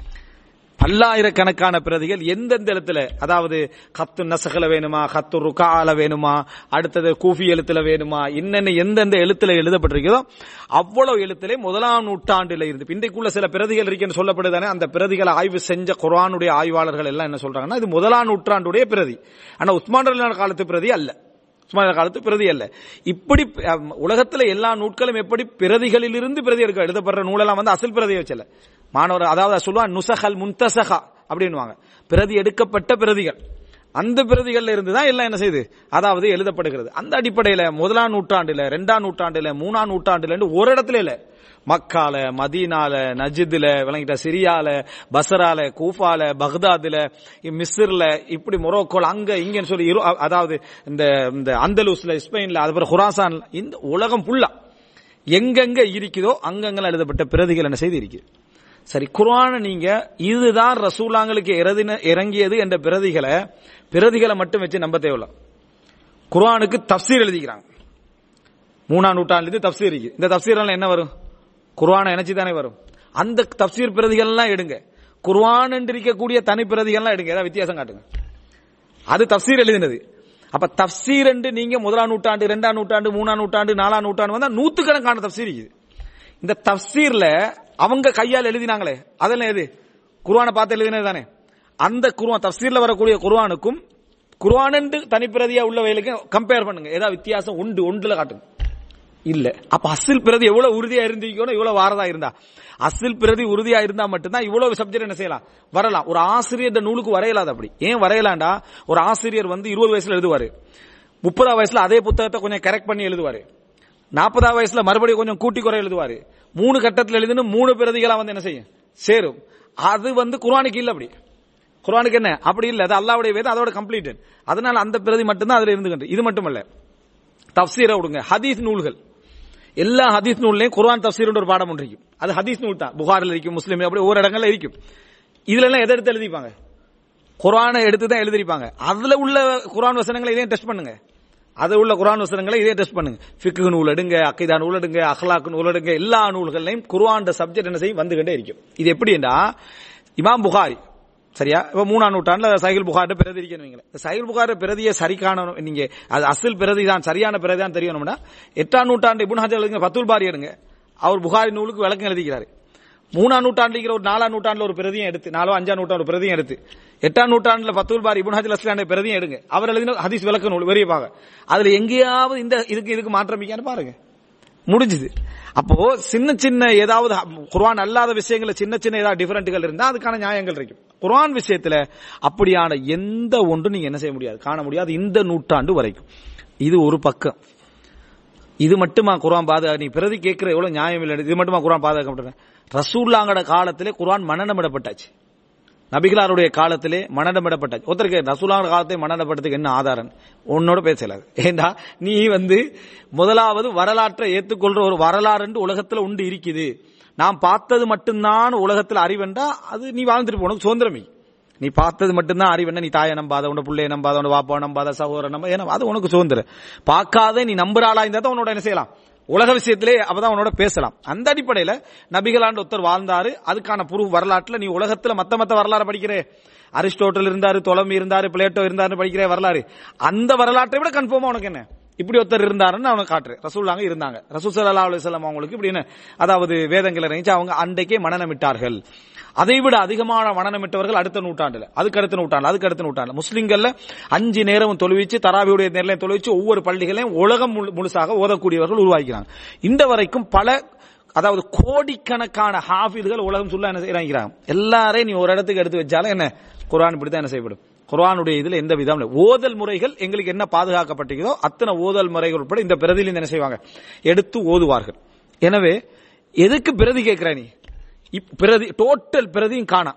பல்லாயிரக்கணக்கான பிரதிகள் எந்தெந்த எழுத்துல அதாவது கத்து நசகல வேணுமா கத்து ருக்கால வேணுமா அடுத்தது கூஃபி எழுத்துல வேணுமா என்னென்ன எந்தெந்த எழுத்துல எழுதப்பட்டிருக்கிறதோ அவ்வளவு எழுத்திலே முதலாம் நூற்றாண்டுல இருந்து இன்றைக்குள்ள சில பிரதிகள் இருக்குன்னு சொல்லப்படுதானே அந்த பிரதிகளை ஆய்வு செஞ்ச குரானுடைய ஆய்வாளர்கள் எல்லாம் என்ன சொல்றாங்கன்னா இது முதலாம் நூற்றாண்டுடைய பிரதி ஆனா உஸ்மான் காலத்து பிரதி அல்ல உஸ்மானிய காலத்து பிரதி அல்ல இப்படி அஹ், உலகத்துல எல்லா நூட்களும் எப்படி பிரதிகளிலிருந்து பிரதி எடுக்க எழுதப்படுற நூலெல்லாம் வந்து அசல் பிரதியை வச்சல மாணவர் அதாவது சொல்லுவான் நுசஹல் முன்தசஹா அப்படின்னுவாங்க பிரதி எடுக்கப்பட்ட பிரதிகள் அந்த பிரதிகள்ல இருந்து தான் எல்லாம் என்ன செய்யுது அதாவது எழுதப்படுகிறது அந்த அடிப்படையில முதலாம் நூற்றாண்டுல ரெண்டாம் நூற்றாண்டுல மூணாம் நூற்றாண்டுல ஒரு இடத்துல இல்ல மக்கால மதீனால நஜிதுல விளங்கிட்ட சிரியால பசரால கூஃபால பக்தாதுல மிஸ்ர்ல இப்படி மொரோக்கோல அங்க இங்கன்னு சொல்லி இரு- அதாவது இந்த இந்த அந்தலூஸ்ல ஸ்பெயின்ல அதுக்கப்புறம் ஹுராசான்ல இந்த உலகம் ஃபுல்லா எங்கெங்க இருக்குதோ அங்கங்க எழுதப்பட்ட பிரதிகள் என்ன செய்து இருக்குது சரி குர்ஆனை நீங்க இதுதான் ரசூலாங்களுக்கு இறதின- இறங்கியது என்ற பிரதிகளை பிரதிகளை மட்டும் வச்சு நம்ப தேவையில்ல குர்ஆனுக்கு தப்சீர் எழுதிக்கிறாங்க மூணாம் நூற்றாண்டுல தப்சீர் இருக்கு இந்த தப்சீர் என்ன வரும் குர்ஆனை இணைச்சு தானே வரும் அந்த தப்சீர் பிரதிகள் எல்லாம் எடுங்க குர்ஆன் என்று இருக்கக்கூடிய தனி பிரதிகள்லாம் எடுங்க ஏதாவது வித்தியாசம் காட்டுங்க அது தப்சீர் எழுதினது அப்ப தப்சீர் என்று நீங்க முதலாம் நூற்றாண்டு இரண்டாம் நூற்றாண்டு மூணாம் நூற்றாண்டு நாலாம் நூற்றாண்டு வந்தா நூத்துக்கணக்கான தப்சீர் இருக்குது இந்த தப்சீர்ல அவங்க கையால் எழுதினாங்களே அதெல்லாம் எது குர்ஆனை பார்த்து எழுதினது தானே அந்த குர்ஆன் தப்சீர்ல வரக்கூடிய குர்ஆனுக்கும் குர்ஆன் என்று தனிப்பிரதியா உள்ளவைகளுக்கும் கம்பேர் பண்ணுங்க ஏதாவது வித்தியாசம் உண்டு ஒன்றுல காட்டுங்க இல்ல அப்ப அசில் பிரதி எவ்வளவு உறுதியா இருந்திருக்கணும் இவ்வளவு வாரதா இருந்தா அசில் பிரதி உறுதியா இருந்தா மட்டும்தான் இவ்வளவு சப்ஜெக்ட் என்ன செய்யலாம் வரலாம் ஒரு ஆசிரியர் இந்த நூலுக்கு வரையலாது அப்படி ஏன் வரையலாண்டா ஒரு ஆசிரியர் வந்து இருபது வயசுல எழுதுவாரு முப்பதாம் வயசுல அதே புத்தகத்தை கொஞ்சம் கரெக்ட் பண்ணி எழுதுவாரு நாற்பதாம் வயசுல மறுபடியும் கொஞ்சம் கூட்டி குறை எழுதுவாரு மூணு கட்டத்தில் எழுதுன்னு மூணு பிரதிகளா வந்து என்ன செய்யும் சேரும் அது வந்து குர்ஆனுக்கு இல்ல அப்படி குர்ஆனுக்கு என்ன அப்படி இல்ல அது அல்லாவுடைய வேதம் அதோட கம்ப்ளீட்டட் அதனால அந்த பிரதி மட்டும்தான் அதுல இருந்துகிட்டு இது மட்டுமல்ல தப்சீரை விடுங்க ஹதீஸ் நூல்கள் எல்லா ஹதீஸ் நூல்லையும் குர்ஆன் தப்சீர் ஒரு பாடம் ஒன்று இருக்கும் அது ஹதீஸ் நூல் தான் புகாரில் இருக்கும் முஸ்லீம் அப்படி ஒவ்வொரு இடங்கள்ல இருக்கும் இதுல எல்லாம் எதை எடுத்து எழுதிப்பாங்க குர்ஆனை எடுத்து தான் எழுதிருப்பாங்க அதுல உள்ள குர்ஆன் வசனங்களை இதையும் டெஸ்ட் பண்ணுங்க அது உள்ள குர்ஆன் வசனங்களை இதே டெஸ்ட் பண்ணுங்க ஃபிக்ஹ் நூல் எடுங்க அக்கைதா நூல் எடுங்க அஹ்லாக் நூல் எடுங்க எல்லா நூல்களையும் குர்ஆன் சப்ஜெக்ட் என்ன செய்யும் வந்துகிட்டே இருக்கும் இது எப்படின்னா இமாம் புகாரி சரியா இப்ப மூணாம் நூற்றாண்டுல சைகிள் புகார்ட்ட பிரதி இருக்கணும் வைங்களேன். இந்த சைகிள் புகார் பிரதியை சரி காணணும் நீங்க அது அசல் பிரதி தான் சரியான பிரதி தான் தெரியணும்னா எட்டாம் நூற்றாண்டு இபுன் ஹஜர் எழுதுங்க பத்துல் பாரி எடுங்க அவர் புகாரி நூலுக்கு விளக்கம் எழுதிக்கிறாரு மூணாம் நூற்றாண்டுங்கிற ஒரு நாலாம் நூற்றாண்டுல ஒரு பிரதியும் எடுத்து நாலோ அஞ்சாம் நூற்றாண்டு ஒரு பிரதியும் எடுத்து எட்டாம் நூற்றாண்டுல பத்துல் பாரி இபுன் ஹஜர் அஸ்லாண்ட பிரதியும் எடுங்க அவர் எழுதின ஹதீஸ் விளக்க நூல் வெறிய பாங்க அதுல எங்கேயாவது இந்த இதுக்கு இதுக்கு மாற்றம் இருக்கான்னு பாருங்க முடிஞ்சுது அப்போ சின்ன சின்ன ஏதாவது குர்ஆன் அல்லாத விஷயங்கள சின்ன சின்ன ஏதாவது டிஃபரெண்ட்கள் இருந்தா அதுக்கான நியாயங்கள் இருக்கும் குர்ஆன் விஷயத்துல அப்படியான எந்த ஒன்றும் நீங்க என்ன செய்ய முடியாது காண முடியாது இந்த நூற்றாண்டு வரைக்கும் இது ஒரு பக்கம் இது மட்டுமா குர்ஆன் பாதுகா நீ பிரதி கேட்கிற எவ்வளவு நியாயம் இல்லை இது மட்டுமா குர்ஆன் பாதுகாக்கப்பட்டது ரசூல்லாங்கட காலத்திலே குர்ஆன் மனநமிடப்பட்டாச்சு நபிகளாருடைய காலத்திலே மனநமிடப்பட்டாச்சு ஒருத்தருக்கு ரசூலாங்க காலத்தை மனநடப்பட்டதுக்கு என்ன ஆதாரம் உன்னோட பேசலாது ஏண்டா நீ வந்து முதலாவது வரலாற்றை ஏத்துக்கொள்ற ஒரு வரலாறு என்று உலகத்துல உண்டு இருக்குது நான் பார்த்தது மட்டும்தான் உலகத்துல அறிவென்றா அது நீ வாழ்ந்துட்டு போனது சுதந்திரமே நீ பார்த்தது மட்டும்தான் அறிவென்ன நீ தாயை நம்பாத உன பிள்ளைய நம்பாத உன பாப்பா நம்பாத சகோதரன் நம்ப ஏன்னா அது உனக்கு சுதந்திரம் பார்க்காத நீ நம்புற ஆளா இருந்தா தான் உன்னோட என்ன செய்யலாம் உலக விஷயத்திலே அப்பதான் உன்னோட பேசலாம் அந்த அடிப்படையில நபிகளாண்டு ஒருத்தர் வாழ்ந்தாரு அதுக்கான புரூஃப் வரலாற்றுல நீ உலகத்துல மத்த மத்த வரலாறு படிக்கிறே அரிஸ்டோட்டல் இருந்தாரு தொலமி இருந்தாரு பிளேட்டோ இருந்தாரு படிக்கிற வரலாறு அந்த வரலாற்றை விட கன்ஃபார்மா உனக்கு என்ன இப்படி ஒருத்தர் இருந்தாருன்னு அவனை காட்டுறேன் ரசூல்லாங்க இருந்தாங்க ரசூல் சல்லா அலுவலம் அவங்களுக்கு இப்படி என்ன அதாவது வேதங்களை இறங்கிச்சு அவங்க அன்றைக்கே மனநமிட்டார்கள் அதை விட அதிகமான மனநமிட்டவர்கள் அடுத்த நூற்றாண்டுல அதுக்கு அடுத்த நூற்றாண்டு அதுக்கு அடுத்த நூற்றாண்டு முஸ்லிம்கள்ல அஞ்சு நேரமும் தொழுவிச்சு தராவியுடைய நேரிலையும் தொழுவிச்சு ஒவ்வொரு பள்ளிகளையும் உலகம் முழு- முழுசாக ஓதக்கூடியவர்கள் உருவாக்கிறாங்க இந்த வரைக்கும் பல அதாவது கோடிக்கணக்கான ஹாஃபிதுகள் உலகம் சொல்ல என்ன இறங்கிறாங்க எல்லாரையும் நீ ஒரு இடத்துக்கு எடுத்து வச்சாலும் என்ன குர்ஆன் இப்படி தான் என்ன செய்யப்படும் குர்ஆனுடைய இதுல எந்த விதம் இல்லை. ஓதல் முறைகள் எங்களுக்கு என்ன பாதுகாக்கப்பட்டிருக்கிறதோ அத்தனை ஓதல் முறைகள் உட்பட இந்த பிரதியில் என்ன செய்வாங்க எடுத்து ஓதுவார்கள் எனவே எதுக்கு பிரதி கேட்கிற நீ இப் பிரதி டோட்டல் பிரதியும் காணா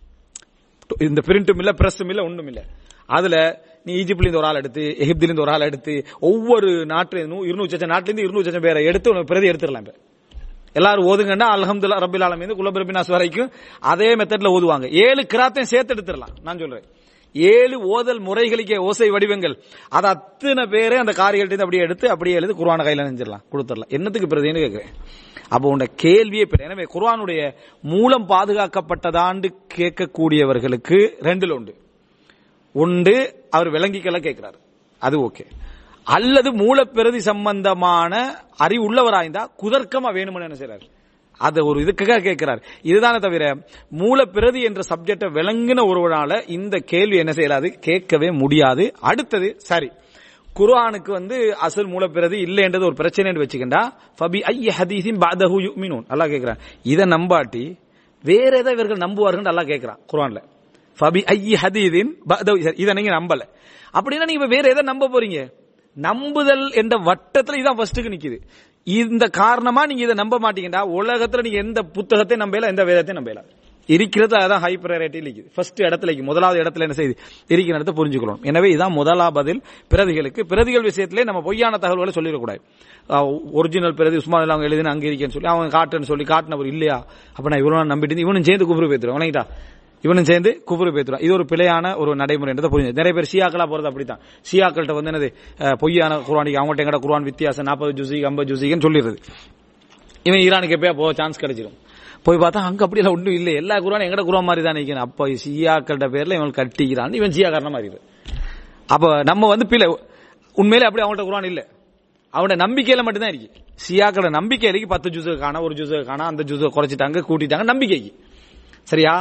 இந்த பிரிண்ட்டும் இல்ல பிரஸும் இல்ல ஒண்ணும் இல்ல அதுல நீ ஈஜிப்ட்ல இருந்து ஒரு ஆள் எடுத்து எகிப்தில இருந்து ஒரு ஆள் எடுத்து ஒவ்வொரு நாட்டுல இருந்தும் இருநூறு லட்சம் நாட்டுல இருந்து இருநூறு லட்சம் பேரை எடுத்து உனக்கு பிரதி எடுத்துடலாம் இப்ப எல்லாரும் ஓதுங்கன்னா அல்ஹம்துல்லா ரபில் ஆலமீன் குலபிரபினாஸ் வரைக்கும் அதே மெத்தட்ல ஓதுவாங்க ஏழு கிராத்தையும் சேர்த்து எடுத்துடலாம் நான் சொல்றேன் ஏழு ஓதல் முறைகளுக்கே ஓசை வடிவங்கள் அது அத்தனை பேரே அந்த காரியத்தை அப்படியே எடுத்து அப்படியே எழுதி குர்ஆன கையில நெஞ்சிடலாம் கொடுத்துடலாம் என்னத்துக்கு பிரதின்னு கேட்கிறேன் அப்போ உண்ட கேள்வியே பெரிய எனவே குர்ஆனுடைய மூலம் பாதுகாக்கப்பட்டதாண்டு கேட்கக்கூடியவர்களுக்கு ரெண்டுல உண்டு உண்டு அவர் விளங்கிக்கல கேட்கிறார் அது ஓகே அல்லது மூலப்பிரதி சம்பந்தமான அறிவுள்ளவராய்ந்தா குதர்க்கமா வேணும்னு என்ன செய்றாரு அது ஒரு இதுக்காக கேட்கிறார் இதுதானே தவிர மூலப்பிரதி என்ற சப்ஜெக்டை விளங்கின ஒருவனால இந்த கேள்வி என்ன செய்யலாது கேட்கவே முடியாது அடுத்தது சரி குர்ஆனுக்கு வந்து அசல் மூலப்பிரதி இல்லைன்றது ஒரு பிரச்சனைன்னு வச்சுக்கண்டா ஃபபி ஐய ஹதீஸின் பாதஹு யுமினூன் அல்லாஹ் கேக்குறான் இதை நம்பாட்டி வேற எதை இவர்கள் நம்புவார்கள் அல்லாஹ் கேக்குறான் குர்ஆன்ல ஃபபி ஐய ஹதீதின் பாதஹு இதை நீங்க நம்பல அப்படின்னா நீங்க வேற எதை நம்ப போறீங்க நம்புதல் என்ற வட்டத்துல இதான் ஃபர்ஸ்ட்டுக்கு நிக்குது இந்த காரணமா நீங்க இதை நம்ப மாட்டீங்கடா உலகத்துல நீங்க எந்த புத்தகத்தை நம்பல எந்த வேதத்தை நம்பல இருக்கிறது அதான் ஹை ப்ரையாரிட்டி இருக்குது ஃபர்ஸ்ட் இடத்துல இருக்கு. முதலாவது இடத்துல என்ன செய்யுது இருக்கிற இடத்தை புரிஞ்சுக்கணும் எனவே இதான் முதலாவது பதில் பிரதிகளுக்கு பிரதிகள் விஷயத்திலே நம்ம பொய்யான தகவல்களை சொல்லிடக்கூடாது ஒரிஜினல் பிரதி உஸ்மான் அவங்க எழுதின அங்க இருக்கேன்னு சொல்லி அவங்க காட்டுன்னு சொல்லி காட்டினவர் இல்லையா அப்ப நான் இவரும் நம்பிட்டு இருந்து இவனும் சேர்ந்து குபுரு பேத்துருவோம் வணங்கிட்டா இவனும் சேர்ந்து குபுரு பேத்துருவான் இது ஒரு பிழையான ஒரு நடைமுறைன்றதை புரிஞ்சு நிறைய பேர் ஷியாக்களா போறது அப்படித்தான் ஷியாக்கள்கிட்ட வந்து என்னது அஹ், பொய்யான குர்ஆனிக்கு அவங்கள்ட்ட எங்கட குர்ஆன் வித்தியாசம் நாற்பது ஜூசி ஐம்பது ஜூசின்னு சொல்லிடுறது இவன் ஈரானுக்கு எப்பயா போக சான்ஸ் கிடைச்சிடும் போய் பார்த்தா அங்க அப்படி எல்லாம் ஒன்றும் இல்லை எல்லா குரானும் எங்கட குரான் மாதிரி தான் நிற்கணும் அப்ப சியாக்கள்ட பேர்ல இவன் கட்டிக்கிறான் இவன் சியா காரணமா இருக்குது அப்ப நம்ம வந்து பிள்ளை உண்மையிலே அப்படி அவங்கள்ட்ட குரான் இல்ல அவனோட நம்பிக்கையில மட்டும்தான் இருக்கு சியாக்களோட நம்பிக்கை இருக்கு பத்து ஜூஸு காணா ஒரு ஜூஸு காணா அந்த ஜூஸை குறைச்சிட்டாங்க கூட்டிட்டாங்க நம்பிக்கைக்கு சரியா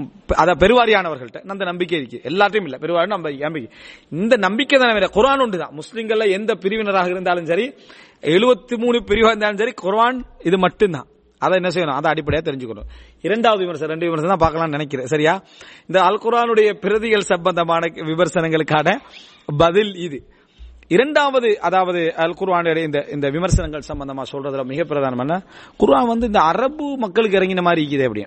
அத பெருவாரியானவர்கள்ட்ட அந்த நம்பிக்கை இருக்கு எல்லாத்தையும் இல்ல பெருவாரி நம்ப நம்பிக்கை இந்த நம்பிக்கை தான் வேற குரான் உண்டு தான் முஸ்லிம்கள்ல எந்த பிரிவினராக இருந்தாலும் சரி எழுபத்தி மூணு பிரிவாக இருந்தாலும் சரி குர்ஆன் இது மட்டும்தான் அதை என்ன செய்யணும் அதை அடிப்படையா தெரிஞ்சுக்கணும் இரண்டாவது விமர்சனம் ரெண்டு விமர்சனம் தான் பார்க்கலாம்னு நினைக்கிறேன் சரியா இந்த அல் குர்ஆனுடைய பிரதிகள் சம்பந்தமான விமர்சனங்களுக்கான பதில் இது இரண்டாவது அதாவது அல் குர்ஆனுடைய இந்த இந்த விமர்சனங்கள் சம்பந்தமா சொல்றதுல மிக பிரதானமான குர்ஆன் வந்து இந்த அரபு மக்களுக்கு இறங்கின மாதிரி இருக்குது அப்படியே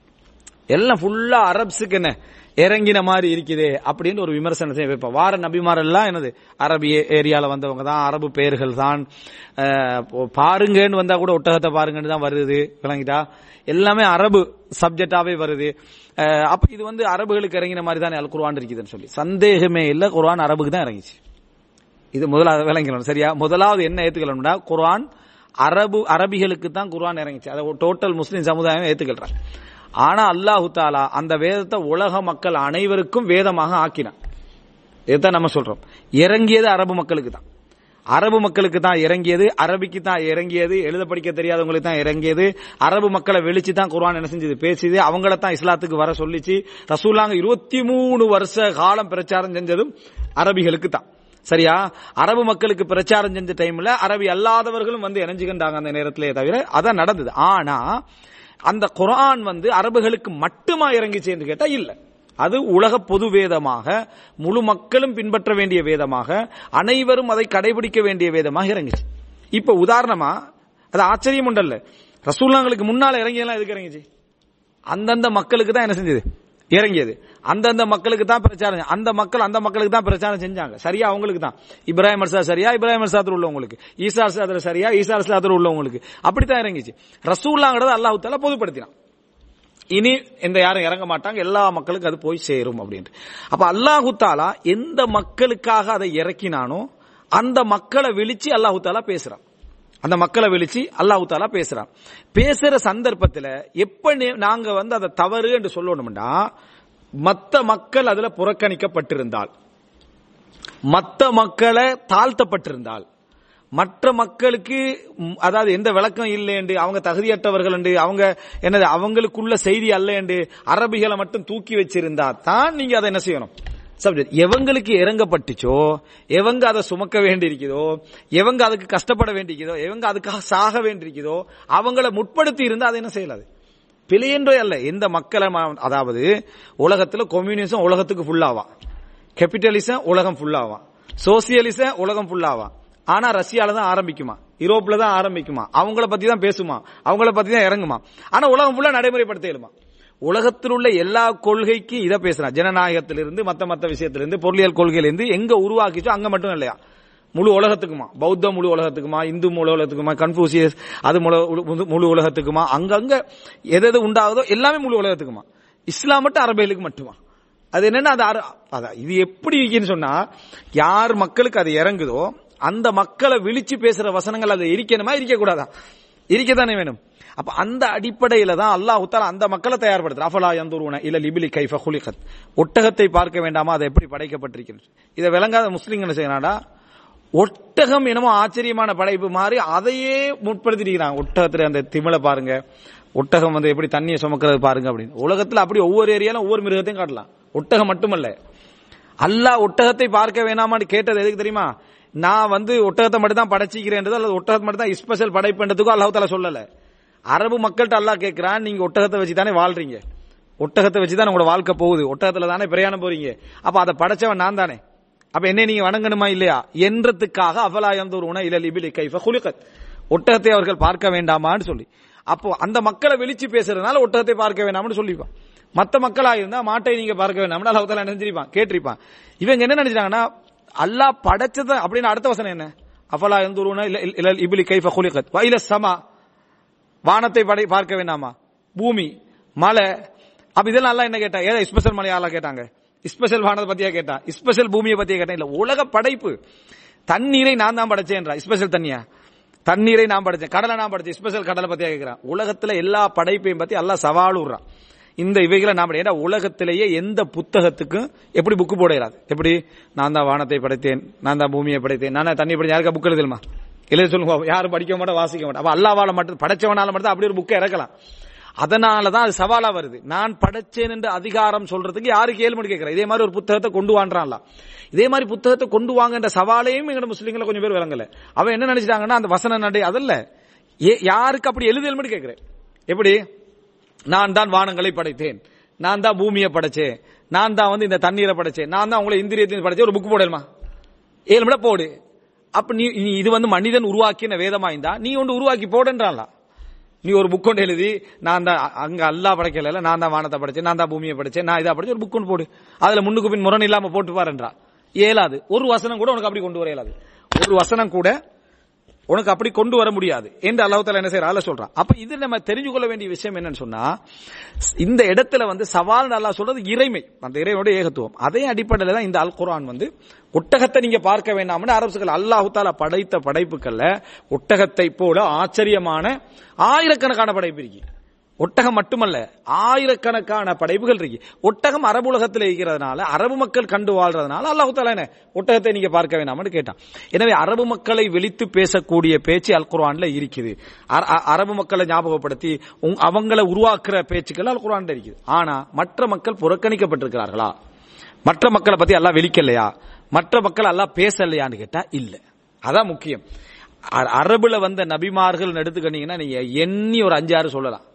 எல்லாம் ஃபுல்லா அரப்ஸுக்கு என்ன இறங்கின மாதிரி இருக்குதே அப்படின்னு ஒரு விமர்சனத்தை வைப்போம் வார நபிமாரெல்லாம் என்னது அரபி ஏரியால வந்தவங்க தான் அரபு பெயர்கள் தான் அஹ், பாருங்கன்னு வந்தா கூட ஒட்டகத்தை பாருங்கன்னு தான் வருது விளங்கிட்டா எல்லாமே அரபு சப்ஜெக்டாவே வருது அஹ், அப்ப இது வந்து அரபுகளுக்கு இறங்கின மாதிரி தானே அல் குர்ஆன் இருக்குதுன்னு சொல்லி சந்தேகமே இல்ல குர்ஆன் அரபுக்கு தான் இறங்கிச்சு இது முதலாவது விளங்கிக்கணும் சரியா முதலாவது என்ன ஏத்துக்கணும்னா குர்ஆன் அரபு அரபிகளுக்கு தான் குர்ஆன் இறங்கிச்சு அதை டோட்டல் முஸ்லிம் சமுதாயம் ஏத்துக்கிறான் ஆனா அல்லாஹு தாலா அந்த வேதத்தை உலக மக்கள் அனைவருக்கும் வேதமாக ஆக்கினான் இதுதான் நம்ம சொல்றோம் இறங்கியது அரபு மக்களுக்கு தான் அரபு மக்களுக்கு தான் இறங்கியது அரபிக்கு தான் இறங்கியது எழுத படிக்க தெரியாதவங்களுக்கு தான் இறங்கியது அரபு மக்களை வெளிச்சு தான் குர்ஆன் என்ன செஞ்சது பேசியது அவங்கள தான் இஸ்லாத்துக்கு வர சொல்லிச்சு ரசூலாங்க இருபத்தி மூணு வருஷ காலம் பிரச்சாரம் செஞ்சதும் அரபிகளுக்கு தான் சரியா அரபு மக்களுக்கு பிரச்சாரம் செஞ்ச டைம்ல அரபி அல்லாதவர்களும் வந்து இணைஞ்சுக்கிட்டாங்க அந்த நேரத்திலே தவிர அதான் நடந்தது ஆனா அந்த குர்ஆன் வந்து அரபுகளுக்கு மட்டுமா இறங்கிச்சு என்று கேட்டா இல்ல அது உலக பொது வேதமாக முழு மக்களும் பின்பற்ற வேண்டிய வேதமாக அனைவரும் அதை கடைபிடிக்க வேண்டிய வேதமாக இறங்குச்சு இப்ப உதாரணமா அது ஆச்சரியம் உண்டல்ல ரசூல்லாங்களுக்கு முன்னால இறங்கியெல்லாம் எதுக்கு இறங்கிச்சு அந்தந்த மக்களுக்கு தான் என்ன செஞ்சது இறங்கியது அந்தந்த மக்களுக்கு தான் பிரச்சாரம் செஞ்ச- அந்த மக்கள் அந்த மக்களுக்கு தான் பிரச்சாரம் செஞ்சாங்க சரியா அவங்களுக்கு தான் இப்ராஹிம் அர்சா சரியா இப்ராஹிம் அர்சாத்துல உள்ளவங்களுக்கு ஈசா அர்சாத்துல சரியா ஈசா அர்சாத்துல உள்ளவங்களுக்கு அப்படித்தான் இறங்கிச்சு ரசூல்லாங்கிறத அல்லாஹ் தாலா பொதுப்படுத்தினான் இனி எந்த யாரும் இறங்க மாட்டாங்க எல்லா மக்களுக்கும் அது போய் சேரும் அப்படின்ட்டு அப்ப அல்லாஹு தாலா எந்த மக்களுக்காக அதை இறக்கினானோ அந்த மக்களை விழிச்சு அல்லாஹு தாலா பேசுறான் அந்த மக்களை விழிச்சு அல்லாஹு தாலா பேசுறான் பேசுற சந்தர்ப்பத்துல எப்ப நே- நாங்க வந்து அதை தவறு என்று சொல்லணும்னா மத்த மக்கள் அதுல புறக்கணிக்கப்பட்டிருந்தால் மத்த மக்களை தாழ்த்தப்பட்டிருந்தால் மற்ற மக்களுக்கு ம், அதாவது எந்த விளக்கம் இல்லை என்று அவங்க தகுதியற்றவர்கள் என்று அவங்க என்னது அவங்களுக்குள்ள செய்தி அல்ல என்று அரபிகளை மட்டும் தூக்கி வச்சிருந்தா தான் நீங்க அதை என்ன செய்யணும் சப்ஜெக்ட் எவங்களுக்கு இறங்கப்பட்டுச்சோ எவங்க அதை சுமக்க வேண்டியிருக்குதோ எவங்க அதுக்கு கஷ்டப்பட வேண்டியிருக்குதோ எவங்க அதுக்காக சாக வேண்டியிருக்குதோ அவங்கள முற்படுத்தி இருந்தா அதை என்ன செய்யலாது பிழையன்றே அல்ல எந்த மக்களை ம- அதாவது உலகத்துல கம்யூனிசம் உலகத்துக்கு ஃபுல்லாவா கேபிட்டலிசம் உலகம் ஃபுல்லாவா சோசியலிசம் உலகம் ஃபுல்லாவா ஆனா ரஷ்யால தான் ஆரம்பிக்குமா யூரோப்ல தான் ஆரம்பிக்குமா அவங்கள பத்தி தான் பேசுமா அவங்கள பத்தி தான் இறங்குமா ஆனா உலகம் ஃபுல்லா நடைமுறைப்படுத்த இயலுமா உலகத்தில் உள்ள எல்லா கொள்கைக்கு இதை பேசுறான் ஜனநாயகத்திலிருந்து மத்த மத்த விஷயத்திலிருந்து பொருளியல் கொள்கையிலிருந்து எங்க உருவாக்கிச்சோ அங்க மட்டும் இல்லையா முழு உலகத்துக்குமா பௌத்த முழு உலகத்துக்குமா இந்து முழு உலகத்துக்குமா கன்ஃபூசியஸ் அது முழு முழு- முழு உலகத்துக்குமா அங்கங்க எது எது உண்டாகுதோ எல்லாமே முழு உலகத்துக்குமா இஸ்லாம் மட்டும் அரபியலுக்கு மட்டுமா அது என்னன்னா அது அர- அதான் இது எப்படி இருக்குன்னு சொன்னா யார் மக்களுக்கு அது இறங்குதோ அந்த மக்களை விழிச்சு பேசுற வசனங்கள் அது இருக்கணுமா இருக்க கூடாதா இருக்கத்தானே வேணும் அப்ப அந்த அடிப்படையில தான் அல்லாஹ் உத்தால அந்த மக்களை தயார்படுத்துற அஃபலா யந்துருன இல்ல லிபிலி கைஃப குலிகத் ஒட்டகத்தை பார்க்க வேண்டாமா அது எப்படி படைக்கப்பட்டிருக்கிறது இதை விளங்காத முஸ்லீம்கள் என்ன செய்யறாடா ஒட்டகம் என்னமோ ஆச்சரியமான படைப்பு மாதிரி அதையே முற்படுத்திருக்கிறாங்க ஒட்டகத்துல அந்த திமிலை பாருங்க ஒட்டகம் வந்து எப்படி தண்ணியை சுமக்கிறது பாருங்க அப்படின்னு உலகத்துல அப்படி ஒவ்வொரு ஏரியாலும் ஒவ்வொரு மிருகத்தையும் காட்டலாம் ஒட்டகம் மட்டுமல்ல அல்லாஹ் ஒட்டகத்தை பார்க்க வேணாமான்னு கேட்டது எதுக்கு தெரியுமா நான் வந்து ஒட்டகத்தை மட்டும் தான் படைச்சிக்கிறேன்றது அல்லது ஒட்டகத்தை மட்டும் தான் ஸ்பெஷல் படைப்புன்றதுக்கும் அல்லாஹ் தாலா சொல்லல அரபு மக்கள்கிட்ட அல்லாஹ் கேட்கிறான் நீங்க ஒட்டகத்தை வச்சு தானே வாழ்றீங்க ஒட்டகத்தை வச்சு தான் உங்களோட வாழ்க்கை போகுது ஒட்டகத்துல தானே பிரயாணம் போறீங்க அப்ப அதை படைச்சவன் நான் தானே அப்ப என்ன நீங்க வணங்கணுமா இல்லையா என்றதுக்காக அஃபலாயம் தூருன இல்லல் இபிலி கைஃப குலிகத் ஒட்டகத்தை அவர்கள் பார்க்க வேண்டாமான்னு சொல்லி அப்போ அந்த மக்களை வெளிச்சு பேசுறதுனால ஒட்டகத்தை பார்க்க வேண்டாம்னு சொல்லிப்பான் மத்த மக்களா இருந்தா மாட்டை நீங்க பார்க்க வேண்டாம்னு அல்லாஹ் தாலா நினைச்சிருப்பான் கேட்டிருப்பான் இவங்க என்ன நினைச்சாங்கன்னா அல்லாஹ் படைச்சத அப்படின்னு அடுத்த வசனம் என்ன அஃபலா எந்தூருன இல்ல இபிலி கைஃப குலிகத் வைல சமா வானத்தை படை பார்க்க வேண்டாமா பூமி மலை அப்ப இதெல்லாம் அல்லாஹ் என்ன கேட்டா ஏதோ ஸ்பெஷல் மலையா அல்லாஹ் கேட்டாங்க ஸ்பெஷல் வானத்தை பத்தியா கேட்டா ஸ்பெஷல் பூமியை பத்தியா கேட்டா இல்ல உலக படைப்பு தண்ணீரை நான் தான் படைச்சேன்றா ஸ்பெஷல் தண்ணியா தண்ணீரை நான் படைச்சேன் கடலை நான் படைச்சேன் ஸ்பெஷல் கடலை பத்தியா கேட்கிறான் உலகத்துல எல்லா படைப்பையும் பத்தி அல்லாஹ் சவால் விடுறான் இந்த இவைகளை நாம் ஏன்னா உலகத்திலேயே எந்த புத்தகத்துக்கும் எப்படி புக்கு போடையாது எப்படி நான் தான் வானத்தை படைத்தேன் நான் தான் பூமியை படைத்தேன் நான் தான் தண்ணி படைத்தேன் யாருக்கா புக் எழுதலுமா எழுத சொல்லுங்க யாரும் படிக்க மாட்டோம் வாசிக்க மாட்டோம் அப்ப அல்லாவால மட்டும் படைச்சவனால மட்டும் தான் அப்படி ஒரு புக்கை இறக்கலாம் அதனால தான் அது சவாலா வருது நான் படைச்சேன் என்று அதிகாரம் சொல்றதுக்கு யாருக்கு ஏழு கேட்கிறேன் இதே மாதிரி ஒரு புத்தகத்தை கொண்டு வாண்டான்ல இதே மாதிரி புத்தகத்தை கொண்டு வாங்கன்ற சவாலையும் எங்க முஸ்லீம்களை கொஞ்சம் பேர் விளங்கல அவன் என்ன நினைச்சிட்டாங்கன்னா அந்த வசன நடை அதல்ல ஏ- யாருக்கு அப்படி எழுதல் கேட்கிறேன் எப்படி நான் தான் வானங்களை படைத்தேன் நான் தான் பூமியை படைச்சேன் நான் தான் வந்து இந்த தண்ணீரை படைச்சேன் நான் தான் உங்களை இந்திரியத்தை படைச்சேன் ஒரு புக் போடலுமா ஏழு மணி போடு அப்ப நீ நீ இது வந்து மனிதன் உருவாக்கின வேதமா இருந்தா நீ ஒன்று உருவாக்கி போடுன்றான்ல நீ ஒரு புக் ஒன்று எழுதி நான் தான் அ- அங்க அல்லா படைக்கல நான் தான் வானத்தை படைச்சேன் நான் தான் பூமியை படைச்சேன் நான் இதை படைச்சு ஒரு புக் ஒன்று போடு அதுல முன்னுக்கு பின் முரண் இல்லாம போட்டு பாருன்றா இயலாது ஒரு வசனம் கூட உனக்கு அப்படி கொண்டு வர இயலாது ஒரு வசனம் கூட உனக்கு அப்படி கொண்டு வர முடியாது என்று அல்லாஹ் என்ன செய்யற சொல்றான் அப்ப இது நம்ம தெரிஞ்சு கொள்ள வேண்டிய விஷயம் என்னன்னு சொன்னா இந்த இடத்துல வந்து சவால் அல்லாஹ் சொல்றது இறைமை அந்த இறைவனோட ஏகத்துவம் அதே அடிப்படையில தான் இந்த அல் குர்ஆன் வந்து ஒட்டகத்தை நீங்க பார்க்க வேண்டாம்னு அரசுகள் அல்லாஹு தாலா படைத்த படைப்புகள்ல ஒட்டகத்தை போல ஆச்சரியமான ஆயிரக்கணக்கான படைப்பு இருக்கு ஒட்டகம் மட்டுமல்ல ஆயிரக்கணக்கான படைப்புகள் இருக்கு ஒட்டகம் அரபு உலகத்தில் இருக்கிறதுனால அரபு மக்கள் கண்டு வாழ்றதுனால அல்லாஹு தாலா என்ன ஒட்டகத்தை நீங்க பார்க்க வேணாம்னு கேட்டான் எனவே அரபு மக்களை வெளித்து பேசக்கூடிய பேச்சு அல் குர்ஆன்ல இருக்குது அர- அ- அரபு மக்களை ஞாபகப்படுத்தி உங்- அவங்கள உருவாக்குற பேச்சுக்கள் அல் குர்ஆன்ல இருக்குது ஆனா மற்ற மக்கள் புறக்கணிக்கப்பட்டிருக்கிறார்களா மற்ற மக்களை பத்தி எல்லாம் வெளிக்கலையா மற்ற மக்கள் எல்லாம் பேசலையான்னு கேட்டா இல்ல அதான் முக்கியம் அ- அரபுல வந்த நபிமார்கள் எடுத்துக்கிட்டீங்கன்னா நீங்க எண்ணி ஒரு அஞ்சாறு சொல்லலாம்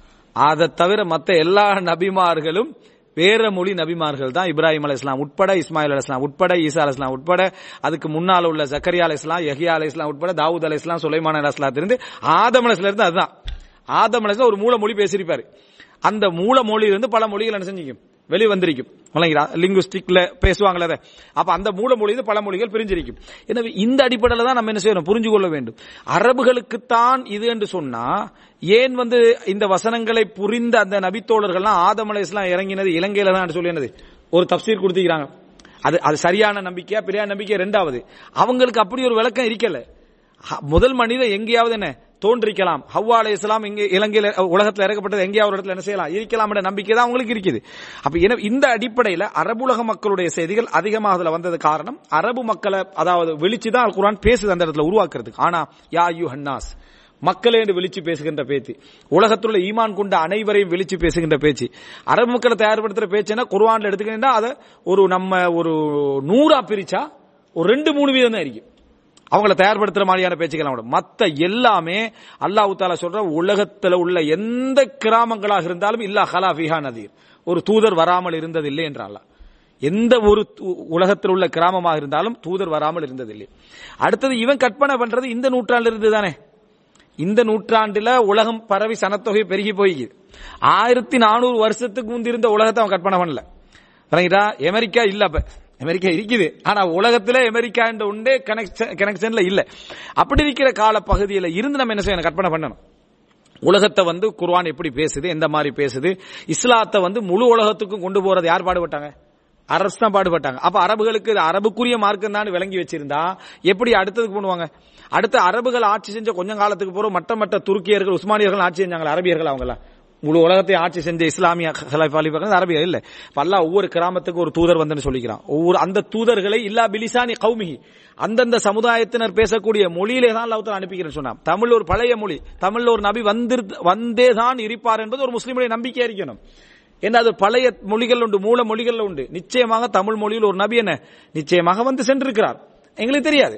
அதை தவிர மத்த எல்லா நபிமார்களும் வேற மொழி நபிமார்கள் தான் இப்ராஹிம் அலை இஸ்லாம் உட்பட இஸ்மாயில் அலை இஸ்லாம் உட்பட ஈசா அலை இஸ்லாம் உட்பட அதுக்கு முன்னால் உள்ள ஜக்கரியா அலை இஸ்லாம் யஹியா அலை இஸ்லாம் உட்பட தாவூத் அலை இஸ்லாம் சுலைமான் அலை இஸ்லாம் இருந்து ஆதம் அலை இருந்து அதுதான் ஆதம் அலை இஸ்லாம் ஒரு மூல மொழி பேசியிருப்பாரு அந்த மூல மொழியிலிருந்து பல மொழிகள் என்ன செஞ்சிக்கும் வெளி வந்திருக்கும் லிங்குஸ்டிக்ல பேசுவாங்களே அதை. அப்ப அந்த மூல மொழி பல மொழிகள் பிரிஞ்சிருக்கும் எனவே இந்த அடிப்படையில தான் நம்ம என்ன செய்யணும் புரிஞ்சு கொள்ள வேண்டும் அரபுகளுக்குத்தான் இது என்று சொன்னா ஏன் வந்து இந்த வசனங்களை புரிந்த அந்த நபித்தோழர்கள்லாம் ஆதம் அலைஹிஸ்ஸலாம் இறங்கினது இலங்கையில தான் சொல்லி என்னது ஒரு தப்சீர் கொடுத்துக்கிறாங்க அது அது சரியான நம்பிக்கையா பெரியார் நம்பிக்கை ரெண்டாவது அவங்களுக்கு அப்படி ஒரு விளக்கம் இருக்கல ஹ- முதல் மனிதன் எங்கேயாவது என்ன தோன்றிக்கலாம் ஹவ்வா அலை இஸ்லாம் இங்க இலங்கையில அஹ், உலகத்துல இறக்கப்பட்டது எங்கேயாவது ஒரு இடத்துல என்ன செய்யலாம் இருக்கலாம் என்ற நம்பிக்கை தான் அவங்களுக்கு இருக்குது அப்ப என- இந்த அடிப்படையில அரபுலக மக்களுடைய செய்திகள் அதிகமாக அதுல வந்தது காரணம் அரபு மக்களை அதாவது வெளிச்சு தான் குரான் பேசுது அந்த இடத்துல உருவாக்குறதுக்கு ஆனா யா யூ ஹன்னாஸ் மக்களே என்று வெளிச்சு பேசுகின்ற பேச்சு உலகத்துள்ள ஈமான் கொண்ட அனைவரையும் வெளிச்சு பேசுகின்ற பேச்சு அரபு மக்களை தயார்படுத்துற பேச்சுன்னா குர்ஆன்ல எடுத்துக்கிட்டா அதை ஒரு நம்ம ஒரு நூறா பிரிச்சா ஒரு ரெண்டு மூணு வீதம் தான் இருக்கும் அவங்கள தயார்படுத்துற மாதிரியான பேச்சுக்கள் அவங்களோட மத்த எல்லாமே அல்லாஹ் தாலா சொல்ற உலகத்துல உள்ள எந்த கிராமங்களாக இருந்தாலும் இல்லா ஹலா ஃபிஹா நதீர் ஒரு தூதர் வராமல் இருந்ததில்லை என்றால் எந்த ஒரு து- உலகத்தில் உள்ள கிராமமாக இருந்தாலும் தூதர் வராமல் இருந்ததில்லை அடுத்தது இவன் கற்பனை பண்றது இந்த நூற்றாண்டுல இருந்து தானே இந்த நூற்றாண்டுல உலகம் பரவி சனத்தொகை பெருகி போய்க்குது ஆயிரத்தி நானூறு வருஷத்துக்கு முந்தி இருந்த உலகத்தை அவன் கற்பனை பண்ணல ரைட்டா அமெரிக்கா இல்ல அப்ப அமெரிக்கா இருக்குது ஆனா உலகத்துல அமெரிக்கா என்ற உண்டே கனெக்ஷன் கனெக்ஷன்ல இல்ல அப்படி இருக்கிற கால பகுதியில இருந்து நம்ம என்ன செய்யணும் கற்பனை பண்ணணும் உலகத்தை வந்து குர்ஆன் எப்படி பேசுது எந்த மாதிரி பேசுது இஸ்லாத்தை வந்து முழு உலகத்துக்கும் கொண்டு போறது யார் பாடுபட்டாங்க அரசு தான் பாடுபட்டாங்க அப்ப அரபுகளுக்கு இது அரபுக்குரிய மார்க்கம் தான் விளங்கி வச்சிருந்தா எப்படி அடுத்ததுக்கு பண்ணுவாங்க அடுத்த அரபுகள் ஆட்சி செஞ்ச கொஞ்ச காலத்துக்கு பிறகு மற்ற மற்ற துருக்கியர்கள் உஸ்மானியர்கள் ஆட்சி செஞ்சாங்க அரபியர்கள் அவங்களாம் முழு உலகத்தை ஆட்சி செஞ்ச இஸ்லாமிய ஹலைஃபா அலிபர்கள் அரபியர் இல்ல இப்ப அல்லாஹ் ஒவ்வொரு கிராமத்துக்கு ஒரு தூதர் வந்துன்னு சொல்லிக்கிறான் ஒவ்வொரு அந்த தூதர்களை இல்லா பிலிசானி கௌமிஹி அந்தந்த சமுதாயத்தினர் பேசக்கூடிய மொழியிலே தான் அல்லாஹ் தஆலா அனுப்பிக்கிறேன்னு சொன்னான் தமிழ் ஒரு பழைய மொழி தமிழ்ல ஒரு நபி வந்து வந்தே தான் இருப்பார் என்பது ஒரு முஸ்லிமுடைய நம்பிக்கையா இருக்கணும் என்ன அது பழைய மொழிகள் உண்டு மூல மொழிகள் உண்டு நிச்சயமாக தமிழ் மொழியில் ஒரு நபி என்ன நிச்சயமாக வந்து சென்றிருக்கிறார் எங்களுக்கு தெரியாது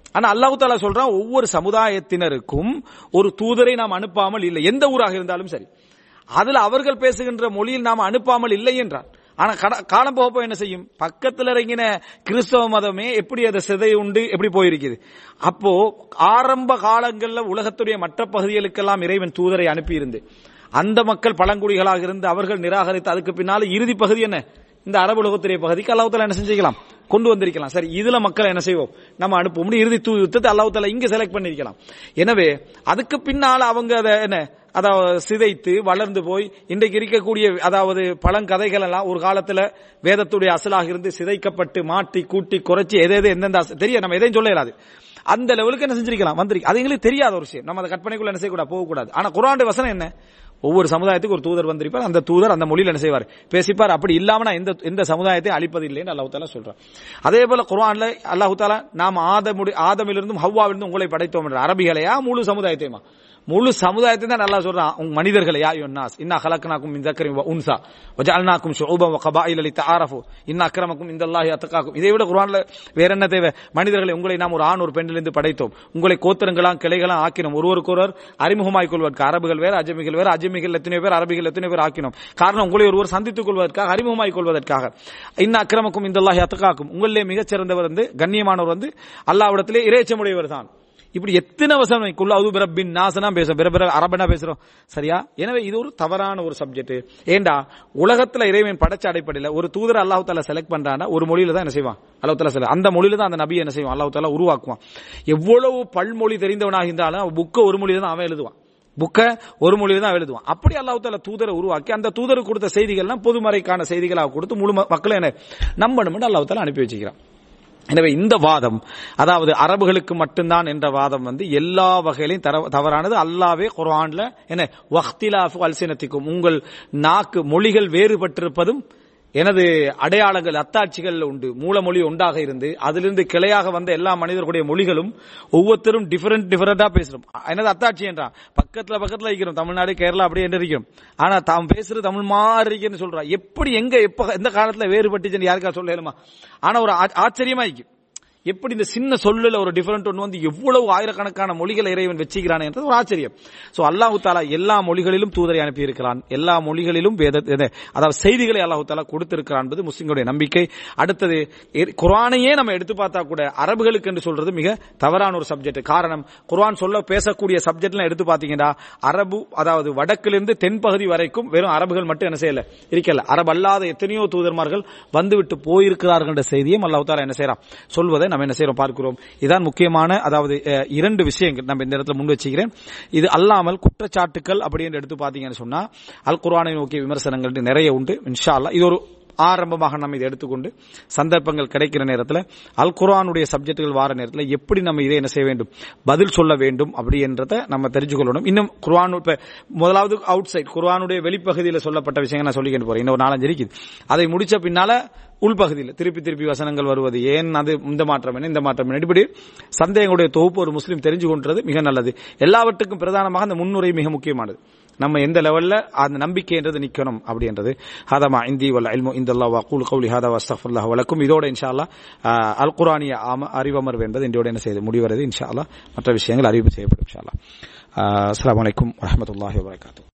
ஆனா அல்லாஹு தாலா சொல்றான் ஒவ்வொரு சமுதாயத்தினருக்கும் ஒரு தூதரை நாம் அனுப்பாமல் இல்லை எந்த ஊராக இருந்தாலும் சரி அதுல அவர்கள் பேசுகின்ற மொழியில் நாம் அனுப்பாமல் இல்லை என்றார் ஆனா கட- காலம் போக போக என்ன செய்யும் பக்கத்துல இறங்கின கிறிஸ்தவ மதமே எப்படி அதை சிதை உண்டு எப்படி போயிருக்குது அப்போ ஆரம்ப காலங்கள்ல உலகத்துடைய மற்ற பகுதிகளுக்கெல்லாம் இறைவன் தூதரை அனுப்பியிருந்து அந்த மக்கள் பழங்குடிகளாக இருந்து அவர்கள் நிராகரித்து அதுக்கு பின்னால இறுதி பகுதி என்ன இந்த அரபு உலகத்துடைய பகுதிக்கு அல்லாஹ் என்ன செஞ்சுக்கலாம் கொண்டு வந்திருக்கலாம் சரி இதுல மக்கள் என்ன செய்வோம் நம்ம அனுப்புவோம் இறுதி தூ யுத்தத்தை அல்லாஹ் தாலா இங்க செலக்ட் பண்ணிருக்கலாம் எனவே அதுக்கு பின்னால அவங்க அதை என்ன அதாவது சிதைத்து வளர்ந்து போய் இன்றைக்கு இருக்கக்கூடிய அதாவது பழங்கதைகள் எல்லாம் ஒரு காலத்துல வேதத்துடைய அசலாக இருந்து சிதைக்கப்பட்டு மாட்டி கூட்டி குறைச்சி எது எது எந்தெந்த அச- தெரியும் நம்ம எதையும் சொல்ல இயலாது அந்த லெவலுக்கு என்ன செஞ்சிருக்கலாம் வந்திருக்கு அது எங்களுக்கு தெரியாத ஒரு விஷயம் நம்ம அந்த கற்பனைக்குள்ள என்ன செய்யக்கூடாது போகக்கூடாது ஆனா குரானுடைய வசனம் என்ன ஒவ்வொரு சமுதாயத்துக்கு ஒரு தூதர் வந்திருப்பார் அந்த தூதர் அந்த மொழியில் என்ன செய்வார் பேசிப்பார் அப்படி இல்லாம நான் எந்த எந்த சமுதாயத்தையும் அழிப்பது இல்லைன்னு அல்லாஹ் தாலா சொல்றான் அதே போல குர்ஆன்ல அல்லாஹ் தாலா நாம் ஆதமுடி ஆதமிலிருந்தும் ஹவ்வாவிலிருந்தும் உங்களை படைத்தோம் என்ற அரபிகளையா முழு சமுதாயத்தையுமா முழு சமுதாயத்தையும் தான் நல்லா சொல்றான் உங்க மனிதர்களையா யுன்னாஸ் இன்னா ஹலக்னாக்கும் மின் தக்கரி வ உன்சா வஜஅல்னாக்கும் ஷுஉபன் வ கபாயில லிதஆரஃபு இன்னா அக்ரமக்கும் இந்தல்லாஹி அத்தகாக்கும் இதை விட குர்ஆன்ல வேற என்ன தேவை மனிதர்களை உங்களை நாம் ஒரு ஆண் ஒரு பெண்ணிலிருந்து படைத்தோம் உங்களை கோத்திரங்களாம் கிளைகளாம் ஆக்கினோம் ஒருவருக்கொருவர் அறிமுகமாய் கொள்வதற்கு அரபுகள் வேற அஜமிகள் வேற அஜமிகள் எத்தனை பேர் அரபிகள் எத்தனை பேர் ஆக்கினோம் காரணம் உங்களை ஒருவர் சந்தித்துக் கொள்வதற்காக அறிமுகமாய் கொள்வதற்காக இன்ன அக்கிரமக்கும் இந்தல்லாஹி அத்தகாக்கும் உங்களிலே மிகச் சிறந்தவர் வந்து கண்ணியமானவர் வந்து அல்லாவிடத்திலே இறைச்சமுடையவர் தான் இப்படி எத்தனை வசனம் குள்ள அது பிரபின் நாசனா பேசுறோம் பிற பிற அரபனா பேசுறோம் சரியா எனவே இது ஒரு தவறான ஒரு சப்ஜெக்ட் ஏண்டா உலகத்துல இறைவன் படைச்ச அடிப்படையில் ஒரு தூதர் அல்லாஹ் தாலா செலக்ட் பண்றானா ஒரு மொழியில தான் என்ன செய்வான் அல்லாஹ் தாலா செலக்ட் அந்த மொழியில தான் அந்த நபி என்ன செய்வான் அல்லாஹ் தாலா உருவாக்குவான் எவ்வளவு பல்மொழி தெரிந்தவனாக இருந்தாலும் புக்கை ஒரு மொழியில தான் அவன் எழுதுவான் புக்கை ஒரு மொழியில தான் எழுதுவான் அப்படி அல்லாஹ் தாலா தூதரை உருவாக்கி அந்த தூதருக்கு கொடுத்த செய்திகள்லாம் பொதுமறைக்கான செய்திகளாக கொடுத்து முழு ம- மக்களை என்ன நம்பணும் அல்லாஹ் தாலா அனுப்பி வச்சுக்கிறான் எனவே இந்த வாதம் அதாவது அரபுகளுக்கு மட்டும்தான் என்ற வாதம் வந்து எல்லா வகையிலையும் தர- தவறானது அல்லாவே குர்ஆன்ல என்ன வக்திலாஃபு அல்சினத்திக்கும் உங்கள் நாக்கு மொழிகள் வேறுபட்டிருப்பதும் எனது அடையாளங்கள் அத்தாட்சிகள் உண்டு மூலமொழி ஒன்றாக இருந்து அதிலிருந்து கிளையாக வந்த எல்லா மனிதர்களுடைய மொழிகளும் ஒவ்வொருத்தரும் டிஃபரெண்ட் டிஃபரெண்டா பேசுறோம் எனது அத்தாட்சி என்றான் பக்கத்துல பக்கத்துல இருக்கிறோம் தமிழ்நாடு கேரளா அப்படியே என்று இருக்கிறோம் ஆனா தாம் பேசுறது தமிழ் மாதிரி இருக்குன்னு சொல்றா எப்படி எங்க எப்ப எந்த காலத்துல வேறுபட்டுச்சுன்னு யாருக்கா சொல்ல இயலுமா ஆனா ஒரு ஆ- ஆச்சரியமா இருக்கு எப்படி இந்த சின்ன சொல்லுல ஒரு டிஃபரெண்ட் ஒன்று வந்து எவ்வளவு ஆயிரக்கணக்கான மொழிகளை இறைவன் வச்சுக்கிறான் என்றது ஒரு ஆச்சரியம் சோ அல்லாஹு தாலா எல்லா மொழிகளிலும் தூதரை அனுப்பி இருக்கிறான் எல்லா மொழிகளிலும் வேத எத- அதாவது செய்திகளை அல்லாஹு தாலா கொடுத்திருக்கிறான் என்பது முஸ்லிம்களுடைய நம்பிக்கை அடுத்தது எ- குர்ஆனையே நம்ம எடுத்து பார்த்தா கூட அரபுகளுக்கு என்று சொல்றது மிக தவறான ஒரு சப்ஜெக்ட் காரணம் குர்ஆன் சொல்ல பேசக்கூடிய சப்ஜெக்ட்லாம் எடுத்து பாத்தீங்கன்னா அரபு அதாவது வடக்கிலிருந்து தென்பகுதி வரைக்கும் வெறும் அரபுகள் மட்டும் என்ன செய்யல இருக்கல அரபு அல்லாத எத்தனையோ தூதர்மார்கள் வந்துவிட்டு போயிருக்கிறார்கள் என்ற செய்தியும் அல்லாஹ் தாலா என்ன செய்யறான் சொல்வதை நம்ம என்ன செய்யறோம் பார்க்கிறோம் இதான் முக்கியமான அதாவது அஹ், இரண்டு விஷயங்கள் நம்ம இந்த இடத்துல முன் வச்சுக்கிறேன் இது அல்லாமல் குற்றச்சாட்டுக்கள் அப்படின்னு எடுத்து பாத்தீங்கன்னு சொன்னா அல் குர்ஆனை நோக்கிய விமர்சனங்கள் நிறைய உண்டு இன்ஷா அல்லாஹ் இது ஒரு ஆரம்பமாக நம்ம இதை எடுத்துக்கொண்டு சந்தர்ப்பங்கள் கிடைக்கிற நேரத்தில் அல் குர்ஆனுடைய சப்ஜெக்டுகள் வார நேரத்தில் எப்படி நம்ம இதை என்ன செய்ய வேண்டும் பதில் சொல்ல வேண்டும் அப்படின்றத நம்ம தெரிஞ்சுக்கொள்ளணும் இன்னும் குர்ஆன் இப்ப முதலாவது அவுட் சைட் குர்ஆனுடைய வெளிப்பகுதியில் சொல்லப்பட்ட விஷயங்கள் நான் சொல்லிக்கிட்டு போறேன் இன்னும் ஒரு நாலஞ்சு இருக்குது அதை முடிச்ச பின்னால உள்பகுதியில் திருப்பி திருப்பி வசனங்கள் வருவது ஏன் அது இந்த மாற்றம் என்ன இந்த மாற்றம் என்ன இப்படி சந்தேகங்களுடைய தொகுப்பு ஒரு முஸ்லீம் தெரிஞ்சு கொண்டது மிக நல்லது எல்லாவற்றுக்கும் பிரதானமாக அந்த முன்னுரை மிக முக்கியமானது நம்ம எந்த லெவல்ல அந்த நம்பிக்கைன்றது நிக்கணும் அப்படின்றது ஹதமா இந்தி வல்ல இல்மு இந்தல்லா வக்கூல் கௌலி ஹதா வஸ்தஃபுல்லாஹ் வலக்கும் இதோட இன்ஷா அல்லாஹ் ஆஹ், அல் குரானிய ஆம- அறிவமர்வு என்பது இன்றோட என்ன செய்து முடிவருது இன்ஷா அல்லாஹ் மற்ற விஷயங்கள் அறிவிப்பு செய்யப்படும் இன்ஷா அல்லாஹ் அஸ்ஸலாமு அலைக்கும் வரஹ்மத்துல்லாஹி வபரகாத்துஹு